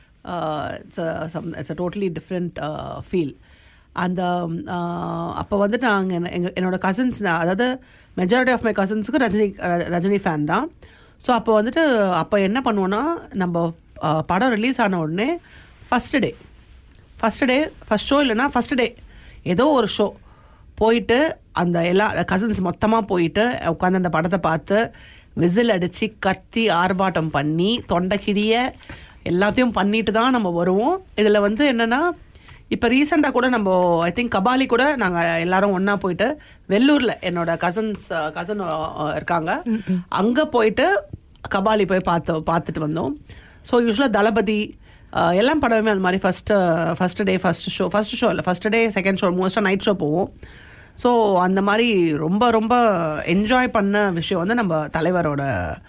it's a totally different feel அந்த அப்போ வந்துட்டு நாங்கள் எங்கள் என்னோட கசின்ஸ் அதாவது மெஜாரிட்டி ஆஃப் மை கசின்ஸுக்கு ரஜினி ர- ரஜினி ஃபேன் தான் ஸோ அப்போ வந்துட்டு அப்போ என்ன பண்ணுவோன்னா நம்ம அஹ், படம் ரிலீஸ் ஆன உடனே first day first day first show இல்லைன்னா ஃபஸ்ட்டு டே ஏதோ ஒரு ஷோ போயிட்டு அந்த எல்லா கசின்ஸ் மொத்தமாக போயிட்டு உட்காந்து அந்த படத்தை பார்த்து விசில் அடித்து கத்தி ஆர்ப்பாட்டம் பண்ணி தொண்டை கிழிய எல்லாத்தையும் பண்ணிட்டு தான் நம்ம வருவோம் இதில் வந்து என்னென்னா இப்போ ரீசெண்டாக கூட நம்ம ஐ திங்க் கபாலி கூட நாங்கள் எல்லாரும் ஒன்றா போயிட்டு வெள்ளூரில் என்னோட கசன்ஸ் கசன் இருக்காங்க அங்கே போயிட்டு கபாலி போய் பார்த்து பார்த்துட்டு வந்தோம் ஸோ யூஸ்வலாக தளபதி அஹ், எல்லாம் படமே அந்த மாதிரி first first day first show first show இல்லை ஃபஸ்ட் டே செகண்ட் ஷோ மோஸ்ட்டாக நைட் ஷோ போவோம் ஸோ அந்த மாதிரி ரொம்ப ரொம்ப என்ஜாய் பண்ண விஷயம் வந்து நம்ம தலைவரோட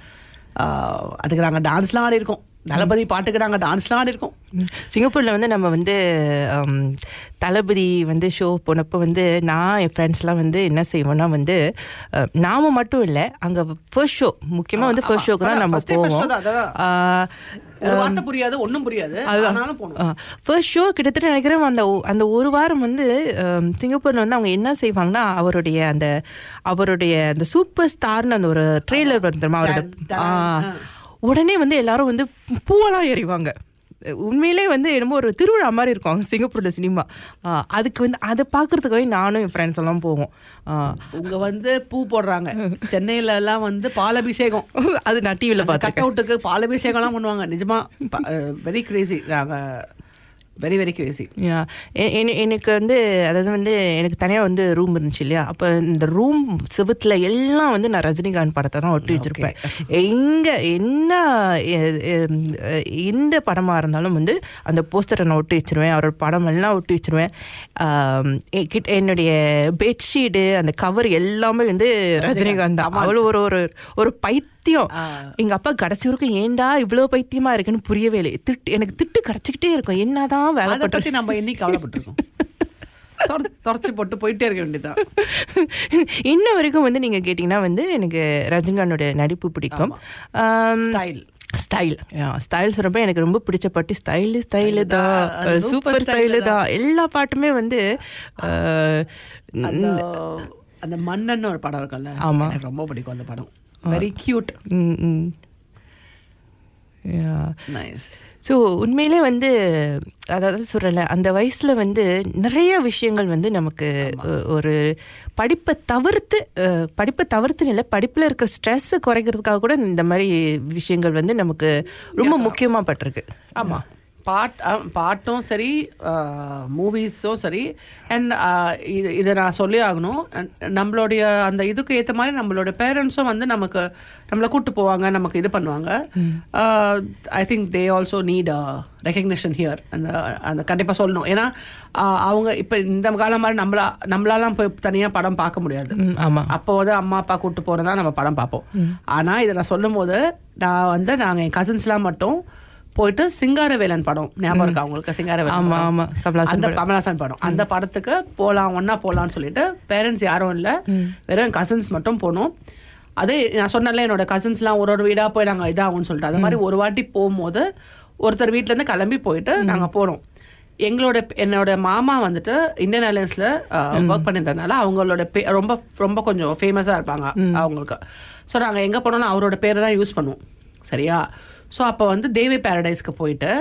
அஹ், அதுக்கு நாங்கள் டான்ஸ்லாம் ஆடி இருக்கோம் தளபதி பாட்டுக்கு நாங்கள் டான்ஸ்லாம் ஆடி இருக்கோம் சிங்கப்பூரில் வந்து நம்ம வந்து ஹம், தளபதி வந்து ஷோ போனப்போ வந்து நான் என் ஃப்ரெண்ட்ஸ்லாம் வந்து என்ன செய்வோம்னா வந்து அஹ், நாம மட்டும் இல்லை அங்கே ஃபர்ஸ்ட் ஷோ முக்கியமாக வந்து ஃபர்ஸ்ட் ஷோக்கு தான் நம்ம First day first show போவோம் தான், அதான். ஆஹ், ஒரு வார்த்தை புரியாது ஒன்றும் புரியாது ஆனாலும் போகணும் ஃபர்ஸ்ட் ஷோ கிட்டத்தட்ட நினைக்கிறேன் அந்த ஒ- அந்த ஒரு வாரம் வந்து ஹம், சிங்கப்பூர்ல வந்து அவங்க என்ன செய்வாங்கன்னா அவருடைய அந்த அவருடைய அந்த சூப்பர் ஸ்டார்னு அந்த ஒரு ட்ரெய்லர் வந்துருமா அவரோட Dan- Dan, ஆ. ஆ. உடனே வந்து எல்லாரும் வந்து பூவெல்லாம் எறிவாங்க உண்மையிலே வந்து என்னமோ ஒரு திருவிழா மாதிரி இருக்கும் அங்க சிங்கப்பூர்ல சினிமா ஆ, அதுக்கு வந்து அதை பார்க்கறதுக்காகவே நானும் என் ஃப்ரெண்ட்ஸ் எல்லாம் போவோம் ஆ. உங்க வந்து பூ போடுறாங்க சென்னையில எல்லாம் வந்து பாலபிஷேகம் அது நான் டிவியில் கட் பார்த்தேன் அவுட்டுக்கு பாலபிஷேகம்லாம் பண்ணுவாங்க நிஜமா வெரி கிரேசி நாங்க வெரி வெரி கிரேசி Yeah. எ- என- எனக்கு வந்து அதாவது வந்து எனக்கு தனியாக வந்து ரூம் இருந்துச்சு இல்லையா அப்போ இந்த ரூம் செவுத்துல எல்லாம் வந்து நான் ரஜினிகாந்த் படத்தை தான் ஒட்டி வச்சிருப்பேன் எங்கே என்ன எ- எ- எந்த படமாக இருந்தாலும் வந்து அந்த போஸ்டரை நான் ஒட்டி வச்சிருவேன் அவரோட படம் எல்லாம் ஒட்டி வச்சிருவேன் ஆம், எ- கிட்ட- என்னுடைய பெட்ஷீடு அந்த கவர் எல்லாமே வந்து ரஜினிகாந்த் தான் அவ்வளோ ஒரு ஒரு ஒரு பைத்தியம் எங்க அப்பா கடைசி வரைக்கும் ஏன்டா இவ்வளவு பைத்தியமா இருக்குன்னு புரியவே இல்லை திட்டு எனக்கு திட்டு கிடைச்சிக்கிட்டே இருக்கும் என்னதான் வேலை அதை பத்தி நம்ம என்னைக்கு கவலைப்பட்டிருக்கோம் தொர- தொடச்சு போட்டு போயிட்டே இருக்க வேண்டியதுதான் இன்ன வரைக்கும் வந்து நீங்க கேட்டீங்கன்னா வந்து எனக்கு ரஜினிகாந்தோட நடிப்பு பிடிக்கும் ஸ்டைல் ஸ்டைல் ஸ்டைல் சொல்றப்ப எனக்கு ரொம்ப பிடிச்ச பாட்டு ஸ்டைலு ஸ்டைலு தான் அது super சூப்பர் style ஸ்டைலு தான். தான் எல்லா பாட்டுமே வந்து அஹ், அந்த அந்த மன்னன் ஒரு படம் இருக்கும்ல ஆமா. எனக்கு ரொம்ப பிடிக்கும் அந்த படம் வெரி கியூட் ம், ம். Yeah. நைஸ் ஸோ உண்மையிலே வந்து அதாவது சொல்கிறல அந்த வயசில் வந்து நிறைய விஷயங்கள் வந்து நமக்கு ஒ- ஒரு படிப்பை தவிர்த்து அஹ், படிப்பை தவிர்த்துன்னு இல்லை படிப்பில் இருக்க ஸ்ட்ரெஸ்ஸை குறைக்கிறதுக்காக கூட இந்த மாதிரி விஷயங்கள் வந்து நமக்கு ரொம்ப முக்கியமாக பட்டிருக்கு ஆமா பாட் அஹ், பாட்டும் சரி மூவிஸும் சரி அண்ட் இது இதை நான் சொல்லி ஆகணும் அஹ், நம்மளுடைய அந்த இதுக்கு ஏற்ற மாதிரி நம்மளோட பேரண்ட்ஸும் வந்து நமக்கு நம்மளை கூட்டு போவாங்க நமக்கு இது பண்ணுவாங்க I think they also need recognition here அந்த அந்த கண்டிப்பாக சொல்லணும் ஏன்னா அஹ், அவங்க இப்போ இந்த காலம் மாதிரி நம்மளா நம்மளாலாம் போய் தனியாக படம் பார்க்க முடியாது ம், ஆமா அப்போ வந்து அம்மா அப்பா கூட்டு போறதா நம்ம படம் பார்ப்போம் ஆனா இதை நான் சொல்லும் போது நான் வந்து நாங்க என் கசின்ஸ்லாம் மட்டும் போயிட்டு சிங்காரவேலன் படம் ஞாபகம் இருக்கா உங்களுக்கு சிங்காரவேலன் ஆமா, படம்? ஆமா. கமலஹாசன் அந்த படம். கமலாசன் படம் அந்த படத்துக்கு போலாம் ஒண்ணா போலாம்னு சொல்லிட்டு பேரண்ட்ஸ் யாரும் இல்ல வெறும் கசின்ஸ் மட்டும் போனோம் அதே நான் சொன்னல என்னோட கசின்ஸ்லாம் ஒரு ஒரு வீடா போய் நாங்க இதாகும்னு சொல்லிட்டு அது மாதிரி ஒரு வாட்டி போகும்போது ஒருத்தர் வீட்ல இருந்து கிளம்பி போயிட்டு நாங்க போனோம் எங்களோட என்னோட மாமா வந்துட்டு இந்தியன் ஏர்லைன்ஸ்ல ஒர்க் பண்ணியிருந்ததுனால அவங்களோட பே ரொம்ப ரொம்ப கொஞ்சம் ஃபேமஸா இருப்பாங்க அவங்களுக்கு ஸோ நாங்க எங்க போனாலும் அவரோட பேரை தான் யூஸ் பண்ணுவோம் சரியா ஸோ அப்போ வந்து தேவி பேரடைஸ்க்கு போயிட்டு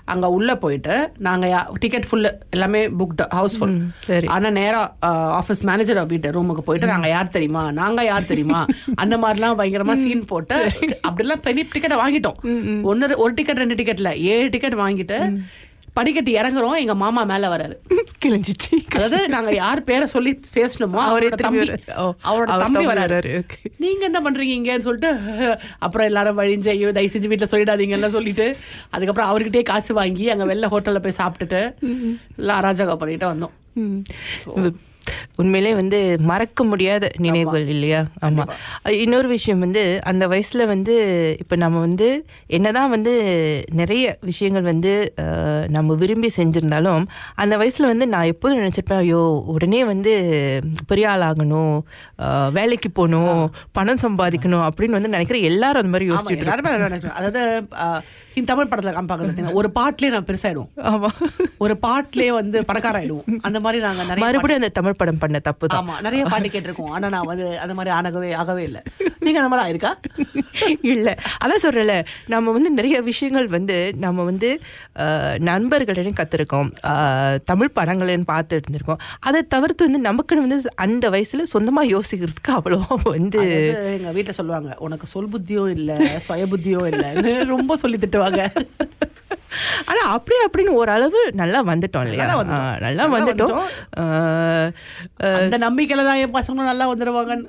அங்க உள்ள போயிட்டு நாங்க டிக்கெட் ஃபுல்லு எல்லாமே புக்டு ஹவுஸ் ஃபுல் சரி. ஆனா நேரா ஆஃபீஸ் மேனேஜர் வீட்டு ரூமுக்கு போயிட்டு நாங்க யார் தெரியுமா நாங்க யார் தெரியுமா அந்த மாதிரிலாம் பயங்கரமா சீன் போட்டு அப்படிலாம் பெரிய டிக்கெட்டை வாங்கிட்டோம் ஒன்னு ஒரு டிக்கெட் ரெண்டு டிக்கெட்ல ஏழு டிக்கெட் வாங்கிட்டு படிக்கட்டு இறங்குறோம் எங்க மாமா மேல வராரு கிழிஞ்சிச்சு அதாவது நாங்க யார் பேரை சொல்லி பேசணுமோ அவரே அவரோட திரும்பி தம்பி வராரு. ஓ, அவரோட அவர் தம்பி தம்பி வராரு வராரு, okay. நீங்க என்ன பண்றீங்க இங்கன்னு சொல்லிட்டு அப்புறம் எல்லாரும் வழிஞ்சு ஐயோ தயவு செஞ்சு வீட்டுல சொல்லிடாதீங்கன்னு சொல்லிட்டு அதுக்கப்புறம் அவர்கிட்டயே காசு வாங்கி அங்க வெளில ஹோட்டல்ல போய் சாப்பிட்டுட்டு எல்லாம் அராஜகம் பண்ணிட்டு வந்தோம் ம். உண்மையிலே வந்து மறக்க முடியாத நினைவுகள் இல்லையா ஆமா அஹ் இன்னொரு விஷயம் வந்து அந்த வயசுல வந்து இப்ப நம்ம வந்து என்னதான் வந்து நிறைய விஷயங்கள் வந்து அஹ், நம்ம விரும்பி செஞ்சிருந்தாலும் அந்த வயசுல வந்து நான் எப்போதும் நினைச்சிருப்பேன் ஐயோ உடனே வந்து பெரிய ஆள் ஆகணும் அஹ், வேலைக்கு போகணும் பணம் சம்பாதிக்கணும் அப்படின்னு வந்து நினைக்கிற எல்லாரும் அந்த மாதிரி ஆமா, யோசிச்சுட்டு எல்லாருமே அதை நினைக்கிறோம். அதாவது ஆஹ், இந்த தமிழ் படத்துல காமிப்பாங்க பார்த்தீங்களா, ஒரு பாட்டிலே நான் பெருசாயிடுவோம் ஆமா ஒரு பாட்டிலே வந்து பணக்கார ஆயிடுவோம் அந்த மாதிரி நாங்க நிறைய மறுபடியும் அந்த தமிழ் படம் பண்ண தப்பு தான் ஆமா நிறைய பாட்டு கேட்டிருக்கோம் ஆனா நான் வந்து அந்த மாதிரி ஆனகவே ஆகவே இல்லை நீங்க அந்த மாதிரி ஆயிருக்கா இல்ல அதான் சொல்றேன்ல நம்ம வந்து நிறைய விஷயங்கள் வந்து நம்ம வந்து அஹ், நண்பர்களிடம் கத்திருக்கோம் அஹ், தமிழ் படங்களையும் பார்த்து இருந்திருக்கோம் அதை தவிர்த்து வந்து நமக்குன்னு வந்து அந்த வயசுல சொந்தமா யோசிக்கிறதுக்கு அவ்வளவா வந்து அதாவது எங்க வீட்டுல சொல்லுவாங்க உனக்கு சொல் புத்தியோ இல்ல சுய புத்தியோ இல்ல ரொம்ப சொல்லி திட்டுவாங்க ஆனா அப்படி அப்படின்னு ஓரளவு நல்லா வந்துட்டோம் இல்லையா நல்லா வந்துட்டோம். ஆ, நல்லா நல்லா வந்துட்டோம் அஹ், அஹ், அந்த நம்பிக்கையில தான் என் பசங்களும் நல்லா வந்துருவாங்கன்னு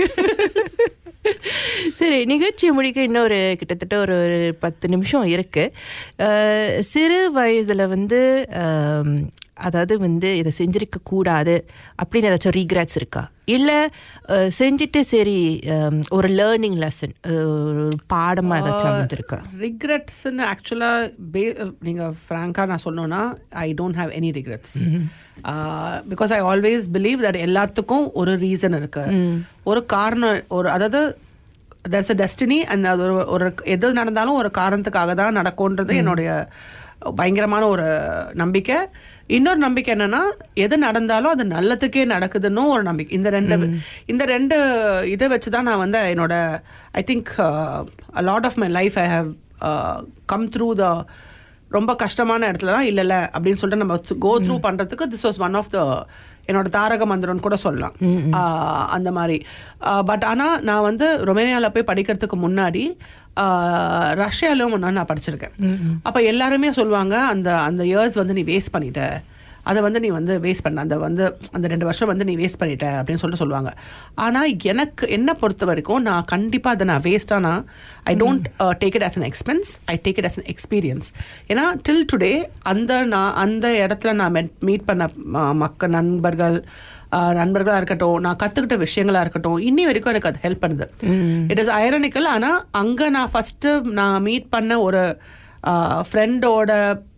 சரி நிகழ்ச்சியை முடிக்க இன்னொரு கிட்டத்தட்ட ஒரு ஒரு பத்து நிமிஷம் இருக்கு அஹ், சிறு வயதுல வந்து அம், அதாவது வந்து இதை செஞ்சிருக்க கூடாது அப்படின்னு ஏதாச்சும் ரீக்ராட்ஸ் இருக்கா இல்ல அஹ், செஞ்சுட்டு சரி அம், ஒரு லேர்னிங் லெசன் ஒரு பாடமா ஏதாச்சும் அமைஞ்சிருக்கா ரிக்ரெட்ஸ்னு ஆக்சுவலாக பே நீங்கள் ஃப்ராங்காக நான் சொல்லணும்னா I don't have any regrets because I always believe that எல்லாத்துக்கும் ஒரு ரீசன் இருக்கு ஒரு காரணம் ஒரு அதாவது தட்ஸ் அ டெஸ்டினி அண்ட் அது ஒரு ஒரு எது நடந்தாலும் ஒரு காரணத்துக்காக தான் நடக்கும்ன்றது என்னுடைய பயங்கரமான ஒரு நம்பிக்கை இன்னொரு நம்பிக்கை என்னன்னா எது நடந்தாலும் அது நல்லதுக்கே நடக்குதுன்னு ஒரு நம்பிக்கை இந்த ரெண்டு இந்த ரெண்டு இதை வச்சு தான் நான் வந்து என்னோட I think a lot of my life I have come through the ரொம்ப கஷ்டமான இடத்துலலாம் இல்ல இல்ல அப்படின்னு சொல்லிட்டு நம்ம கோ த்ரூ பண்றதுக்கு this was one of the என்னோட தாரக மந்திரம்னு கூட சொல்லலாம் ஆஹ் அந்த மாதிரி பட் ஆனா நான் வந்து ரொமேனியால போய் படிக்கிறதுக்கு முன்னாடி ஆஹ் ரஷ்யாலையும் முன்னாடி நான் படிச்சிருக்கேன் அப்ப எல்லாருமே சொல்லுவாங்க அந்த அந்த இயர்ஸ் வந்து நீ வேஸ்ட் பண்ணிட்ட அதை வந்து நீ வந்து வேஸ்ட் பண்ண அந்த வந்து அந்த ரெண்டு வருஷம் வந்து நீ வேஸ்ட் பண்ணிட்ட அப்படின்னு சொல்லிட்டு சொல்லுவாங்க ஆனால் எனக்கு என்ன பொறுத்த வரைக்கும் நான் கண்டிப்பாக அதை நான் வேஸ்டானா I don't take it as an expense I take it as an experience ஏன்னா டில் டுடே அந்த நான் அந்த இடத்துல நான் மீட் பண்ண ம- மக்க நண்பர்கள் ஆஹ் நண்பர்களா இருக்கட்டும் நான் கத்துக்கிட்ட விஷயங்களா இருக்கட்டும் இன்னி வரைக்கும் எனக்கு அது ஹெல்ப் பண்ணுது இட் இஸ் ஐரனிக்கல் ஆனா அங்க நான் ஃபர்ஸ்ட் நான் மீட் பண்ண ஒரு ஃப்ரெண்டோட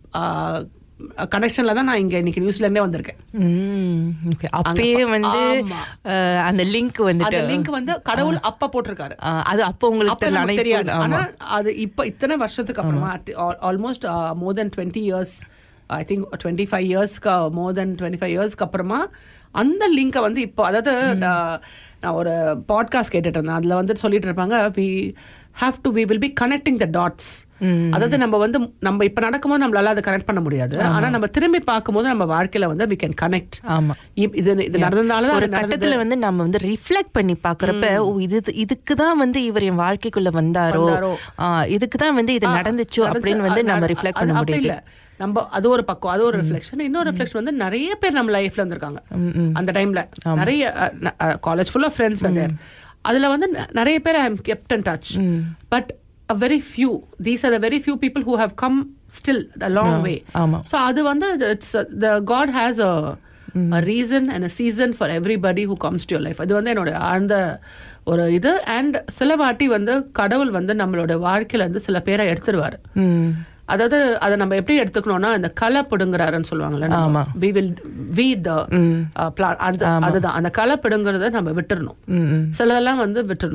கனெக்ஷன்ல தான் நான் இங்க இன்னைக்கு நியூசிலாண்டே வந்திருக்கேன் ம், okay. அப்பயே வந்து ஆமா. அஹ், அந்த லிங்க் வந்துட்டு அந்த லிங்க் வந்து கடவுள் அப்ப போட்டிருக்காரு அஹ், அது அப்போ உங்களுக்கு அப்ப தெரியல. நமக்கு ஆனா இப்போ- தெரியாது ஆனா ஆமா. அது இப்ப இத்தனை வருஷத்துக்கு அப்புறமா almost more than twenty years I think twenty five இயர்ஸ்க்கு மோர் தென் டுவெண்ட்டி ஃபைவ் இயர்ஸ்க்கு அப்புறமா அந்த லிங்கை வந்து இப்போ அதாவது நான் நான் ஒரு பாட்காஸ்ட் கேட்டுட்டு இருந்தேன் அதுல வந்து சொல்லிட்டு இருப்பாங்க we have to we will be connecting the dots அதாவது நம்ம வந்து நம்ம இப்ப நடக்கும்போது நம்மளால அதை கனெக்ட் பண்ண முடியாது ஆனா நம்ம திரும்பி பார்க்கும்போது நம்ம வாழ்க்கையில வந்து வி கேன் கனெக்ட் ஆமா இது இது நடந்ததுனால தான் ஒரு அது நடந்தது. கட்டத்துல வந்து நம்ம வந்து ரிஃப்ளெக்ட் பண்ணி பாக்குறப்ப ஓ இது இதுக்கு தான் வந்து இவர் என் வாழ்க்கைக்குள்ள வந்தாரோ வந்தாரோ. இதுக்கு தான் வந்து இது ஆ, நடந்துச்சோ நடந்துச்சு. அப்படின்னு வந்து அது- நம்ம அது- ரிஃப்ளெக்ட் அது பண்ண அப்படி முடியுது இல்ல. நம்ம அது ஒரு பக்கம் அது ஒரு ரிஃப்ளெக்ஷன் இன்னொரு ரிஃப்ளெக்ஷன் வந்து நிறைய பேர் நம்ம லைஃப்ல வந்திருக்காங்க அந்த டைம்ல நிறைய காலேஜ் ஃபுல் ஆஃப் ஃப்ரெண்ட்ஸ் வந்து அதுல வந்து ந- நிறைய பேர் I am kept in touch but a very few these are the very few people who have come still a long way ஆமா. so அது வந்து it's a- the god has a a reason and a season for everybody who comes to your life அது வந்து என்னோட ஆழ்ந்த ஒரு இது and சில வாட்டி வந்து கடவுள் வந்து நம்மளோட வாழ்க்கையில இருந்து சில பேரை எடுத்துருவாரு ம். அதாவது அதை நம்ம எப்படி எடுத்துக்கணும்னா இந்த களை பிடுங்குறாருன்னு சொல்லுவாங்கல்ல ஆமா. We will we the plan அது அதுதான் அந்த களை பிடுங்குறத நம்ம விட்டுறணும் ம், ம். சிலதெல்லாம் வந்து விட்டுறணும்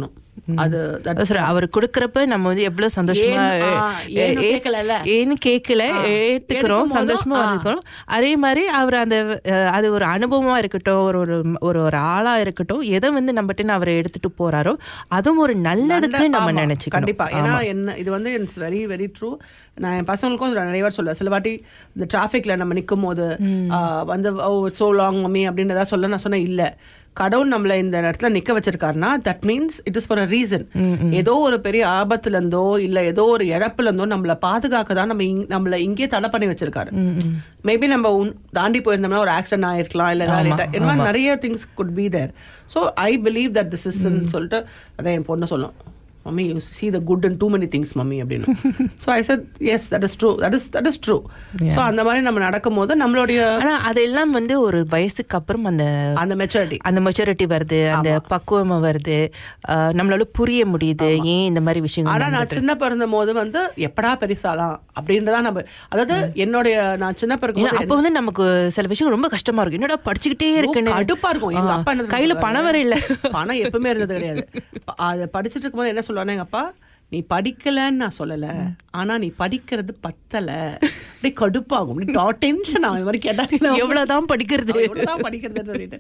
அது that- அதான் சொல்றேன், அவர் கொடுக்கறப்ப நம்ம வந்து எவ்வளவு சந்தோஷமா ஏன், ஆ, ஏ- ஏன்னு ஏ- கேட்கலல்ல. ஏன்னு கேட்கல ஆ, ஏத்துக்கிறோம் எடுக்கும்போதும், சந்தோஷமா ஆ. இருக்கணும் அதே மாதிரி அவர் அந்த அஹ், அது ஒரு அனுபவமா இருக்கட்டும் ஒரு ஒரு ஒரு ஒரு ஆளா இருக்கட்டும் எதை வந்து நம்மகிட்ட அவர் எடுத்துட்டு போறாரோ அதுவும் ஒரு நல்லதுக்கு நல்ல- நம்ம ஆமா, நினைச்சுக்கணும் கண்டிப்பா ஏன்னா என்ன இது வந்து இட்ஸ் வெரி வெரி ட்ரூ நான் என் பசங்களுக்கும் இதுல நிறைய வாட்டி சொல்லுவேன் சில வாட்டி இந்த டிராஃபிக்ல நம்ம நிற்கும் போது ஆ, வந்து ஓ சோ லாங் மம்மி அப்படின்றதா சொல்ல நான் சொன்னேன் இல்ல கடவுள் நம்மள இந்த இடத்துல நிக்க வச்சிருக்காருன்னா that means it is for a reason ஏதோ ஒரு பெரிய ஆபத்துல இருந்தோ இல்ல ஏதோ ஒரு இழப்புல இருந்தோ நம்மள பாதுகாக்க தான் நம்ம இங்க- நம்மள இங்கே தடை பண்ணி வச்சிருக்காரு மேபி நம்ம உன்- தாண்டி போயிருந்தோம்னா ஒரு ஆக்சிடென்ட் ஆயிருக்கலாம் இல்ல ஏதாவது ஆமா, late ஆ- இந்த மாதிரி ஆமா. நிறைய things could be there so I believe that this is சொல்லிட்டு அதான் என் பொண்ணு சொல்லும் mummy you see the good and too many things mummy அப்படின்னு so I said yes that is true that is that is true so அந்த மாதிரி நம்ம நடக்கும்போது நம்மளுடைய ஆனா அதெல்லாம் வந்து ஒரு வயசுக்கு அப்புறம் அந்த அந்த மெச்சூரிட்டி அந்த மெச்சூரிட்டி வருது அந்த பக்குவமா வருது அஹ், நம்மளால புரிய முடியுது ஏன் இந்த மாதிரி ஆனா விஷயங்கள் நான் நடக்குது. சின்ன பிறந்த போது வந்து எப்படா பெருசாலாம் அப்படின்றதா நம்ம அதாவது என்னுடைய நான் சின்ன பிறக்கும் ஏன்னா, அப்ப வந்து நமக்கு சில விஷயம் ரொம்ப கஷ்டமா இருக்கும் என்னடா படிச்சுக்கிட்டே இருக்கேன்னு கடுப்பா இருக்கும் எங்க ஆ, அப்பா என்ன கையில சொல்லுவாரு? பணம் வேற இல்ல பணம் எப்பவுமே இருந்தது கிடையாது ப- அதை படிச்சுட்டு இருக்கும்போது என்ன சொல்லுவானே எங்க அப்பா நீ படிக்கலன்னு நான் சொல்லல ஆனா நீ படிக்கிறது பத்தல அப்படியே கடுப்பாகும் டென்ஷன் ஆகும் இந்த மாதிரி கேட்டா நீ நான் எவ்வளவுதான் படிக்கிறது அவன் எவ்வளவுதான் படிக்கிறது சொல்லிட்டு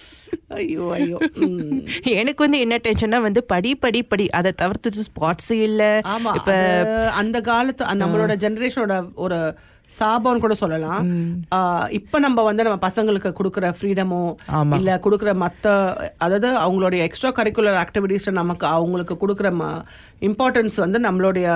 ஐயோ ஐயோ உம். எனக்கு வந்து என்ன டென்ஷன்னா வந்து படி படி படி அதை தவிர்த்து ஸ்பாட்ஸ் இல்ல ஆமா இப்ப அது அந்த காலத்து அந்த நம்மளோட ஜெனரேஷனோட ஒரு சாபம்னு கூட சொல்லலாம் ஆஹ் இப்ப நம்ம வந்து நம்ம பசங்களுக்கு கொடுக்குற ஃப்ரீடமோ ஆமா. இல்ல கொடுக்குற மத்த அதாவது அவங்களுடைய எக்ஸ்ட்ரா கரிக்குலர் ஆக்டிவிட்டீஸ் நமக்கு அவங்களுக்கு கொடுக்குற இம்பார்ட்டன்ஸ் வந்து நம்மளுடைய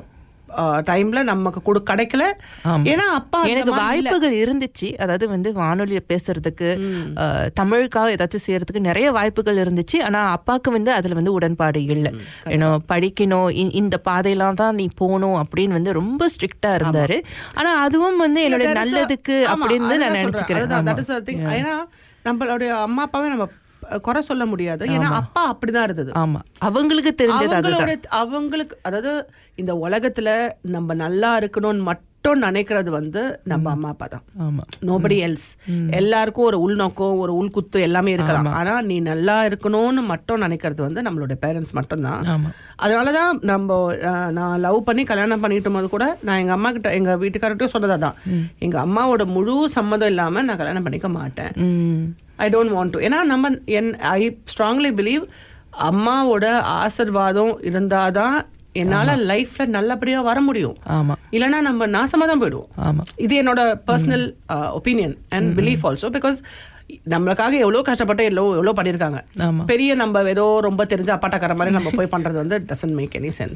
டைம்ல நமக்கு கொடு கிடைக்கல ஆமா. ஏன்னா அப்பா அந்த எனக்கு மாதிரி இல்ல. வாய்ப்புகள் இருந்துச்சு அதாவது வந்து வானொலியில பேசுறதுக்கு அஹ், தமிழுக்காக ஏதாச்சும் செய்யறதுக்கு நிறைய வாய்ப்புகள் இருந்துச்சு ஆனா அப்பாவுக்கு வந்து அதுல வந்து உடன்பாடு இல்லை ஏன்னோ படிக்கணும் இ- இந்த பாதையெல்லாம் தான் நீ போகணும் அப்படின்னு வந்து ரொம்ப ஸ்ட்ரிக்டா இருந்தாரு ஆனா அதுவும் வந்து என்னோட There is a- நல்லதுக்கு ஆமா, அப்படின்னு அதுதான் நான் சொல்றேன். நினைச்சுக்கிறேன் அதுதான், that ஆமா. is the thing. ஏன்னா நம்மளுடைய அம்மா அப்பாவே நம்ம அஹ், குறை சொல்ல முடியாது ஏன்னா அப்பா அப்படிதான் இருந்தது ஆமா அவங்களுக்கு தெரிஞ்சது அவங்களோட அதுதான் அவங்களுக்கு அதாவது இந்த உலகத்துல நம்ம நல்லா இருக்கணும்னு மட்டும் நினைக்கிறது வந்து நம்ம அம்மா அப்பா தான் ஆமா நோபடி எல்ஸ் எல்லாருக்கும் ஒரு உள்நோக்கம் ஒரு உள்குத்து எல்லாமே இருக்கலாம் ஆனா நீ நல்லா இருக்கணும்னு மட்டும் நினைக்கிறது வந்து நம்மளுடைய பேரண்ட்ஸ் மட்டும்தான் ஆமா அதனாலதான் நம்ம அஹ், நான் லவ் பண்ணி கல்யாணம் பண்ணிட்டு போது கூட நான் எங்க அம்மா கிட்ட எங்க வீட்டுக்காரர்கிட்டயும் சொன்னதான் எங்க அம்மாவோட முழு சம்மதம் இல்லாம நான் கல்யாணம் பண்ணிக்க மாட்டேன் um I don't want to ஏன்னா நம்ம என் ஐ ஸ்ட்ராங்லி பிலீவ் அம்மாவோட ஆசிர்வாதம் இருந்தாதான் என்னால லைஃப்ல நல்லபடியா வர முடியும் ஆமா இல்லைன்னா நம்ம நாசமா தான் போயிடுவோம் ஆமா இது என்னோட personal opinion and belief also because நம்மளுக்காக எவ்வளவு கஷ்டப்பட்டு எவ்வளோ எவ்வளோ பண்ணியிருக்காங்க ஆமா பெரிய நம்ம ஏதோ ரொம்ப தெரிஞ்ச அப்பாட்டக்கார மாதிரி நம்ம போய் பண்றது வந்து டசன்ட் மேக் எனி சென்ஸ்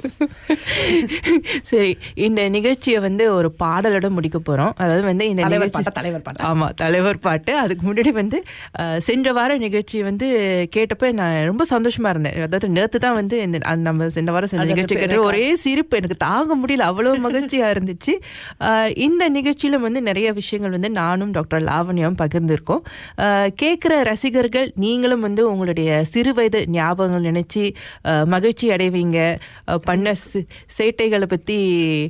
சரி இந்த நிகழ்ச்சியை வந்து ஒரு பாடலோட முடிக்க போறோம் அதாவது வந்து இந்த தலைவர் நிகழ்ச்சி பாட்டா தலைவர் பாட்டா ஆமா தலைவர் பாட்டு அதுக்கு முன்னாடி வந்து அஹ், சென்ற வார நிகழ்ச்சி வந்து கேட்டப்ப நான் ரொம்ப சந்தோஷமா இருந்தேன் அதாவது நேத்து தான் வந்து இந்த அந்த நம்ம சென்ற வாரம் செஞ்ச அது நிகழ்ச்சி எனக்கு கேட்டு ஒரே சிரிப்பு எனக்கு தாங்க முடியல அவ்வளவு மகிழ்ச்சியா இருந்துச்சு அஹ், இந்த நிகழ்ச்சியில வந்து நிறைய விஷயங்கள் வந்து நானும் டாக்டர் லாவண்யாவும் பகிர்ந்திருக்கோம் அஹ், கேட்கிற ரசிகர்கள் நீங்களும் வந்து உங்களுடைய சிறு வயது ஞாபகங்கள் நினைச்சு அஹ், மகிழ்ச்சி அடைவீங்க அஹ், பண்ண சி- சேட்டைகளை பத்தி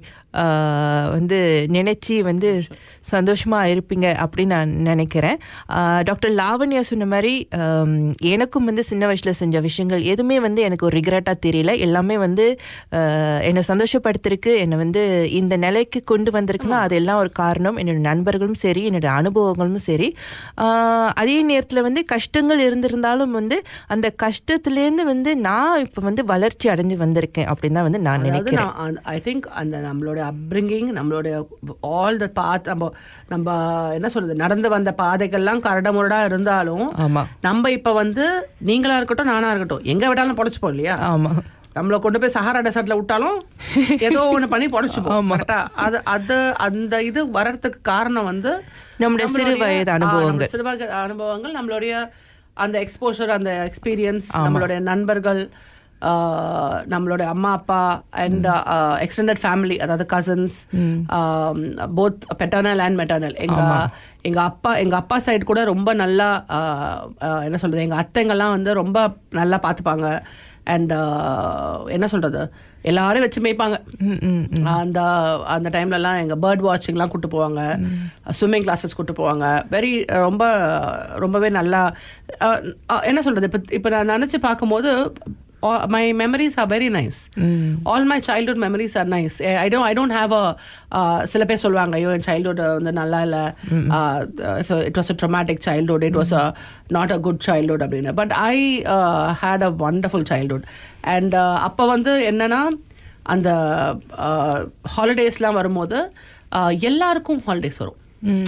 ஆஹ் வந்து நினைச்சு வந்து சந்தோஷமா இருப்பீங்க அப்படின்னு நான் நினைக்கிறேன் ஆஹ் டாக்டர் லாவண்யா சொன்ன மாதிரி ஆம், எனக்கும் வந்து சின்ன வயசுல செஞ்ச விஷயங்கள் எதுவுமே வந்து எனக்கு ஒரு ரிக்ரெட்டா தெரியல எல்லாமே வந்து ஆஹ், என்னை சந்தோஷப்படுத்திருக்கு என்னை வந்து இந்த நிலைக்கு கொண்டு வந்திருக்குன்னா அது எல்லாம் ஒரு காரணம் என்னோட நண்பர்களும் சரி என்னோட அனுபவங்களும் சரி ஆஹ், அதே நேரத்தில் வந்து கஷ்டங்கள் இருந்திருந்தாலும் வந்து அந்த கஷ்டத்துலேருந்து வந்து நான் இப்போ வந்து வளர்ச்சி அடைஞ்சு வந்திருக்கேன் அப்படின்னு தான் வந்து நான் அதாவது நினைக்கிறேன் நான் ஐ திங்க் அந்த நம்மளுடைய அப்ரிங்கிங் நம்மளுடைய ஆல் த பாத் நம்ம நம்ம என்ன சொல்றது நடந்து வந்த பாதைகள்லாம் கரடமுரடா இருந்தாலும் ஆமா நம்ம இப்ப வந்து நீங்களா இருக்கட்டும் நானா இருக்கட்டும் எங்க விட்டாலும் பொழைச்சுப்போம் இல்லையா ஆமா நம்மள கொண்டு போய் சஹாரா டெசர்ட்ல விட்டாலும் ஏதோ ஒண்ணு பண்ணி பொழைச்சுப்போம் ஆமா. கரெக்டா அது அது அந்த இது வர்றதுக்கு காரணம் வந்து நம்முடைய சிறு நம்மளுடைய- வயது ஆ, அனுபவங்கள். நம்மளுடைய சிறு வயது அனுபவங்கள் நம்மளுடைய அந்த எக்ஸ்போஷர் அந்த எக்ஸ்பீரியன்ஸ் ஆமா. நம்மளுடைய நண்பர்கள் ஆ, நம்மளுடைய அம்மா அப்பா அண்ட் எக்ஸ்டெண்டட் ஃபேமிலி அதாவது cousins both paternal and maternal எங்க எங்க அப்பா எங்க அப்பா சைடு கூட ரொம்ப நல்லா ஆ, ஆ, என்ன சொல்றது எங்க அத்தைங்கெல்லாம் வந்து ரொம்ப நல்லா பார்த்துப்பாங்க அண்ட் என்ன சொல்றது எல்லாரும் வச்சு மேய்ப்பாங்க ம், ம், ம். அந்த அந்த டைம்லலாம் எங்கள் பேர்ட் வாட்சிங்லாம் கூட்டு போவாங்க ஸ்விம்மிங் கிளாஸஸ் கூட்டு போவாங்க வெரி ரொம்ப ரொம்பவே நல்லா அஹ், அஹ், என்ன சொல்கிறது இப்போ இப்போ நான் நினச்சி பார்க்கும்போது all, my memories are very nice all my childhood memories are nice Eh, i don't i don't have a uh, சில பேர் சொல்லுவாங்க ஐயோ என் childhood வந்து நல்லா இல்ல so it was a traumatic childhood it was a not a good childhood அப்படின்னு but i uh, had a wonderful childhood and uh, அப்ப வந்து என்னன்னா அந்த ஹாலிடேஸ்லாம் வரும்போது uh, எல்லாருக்கும் ஹாலிடேஸ் வரும்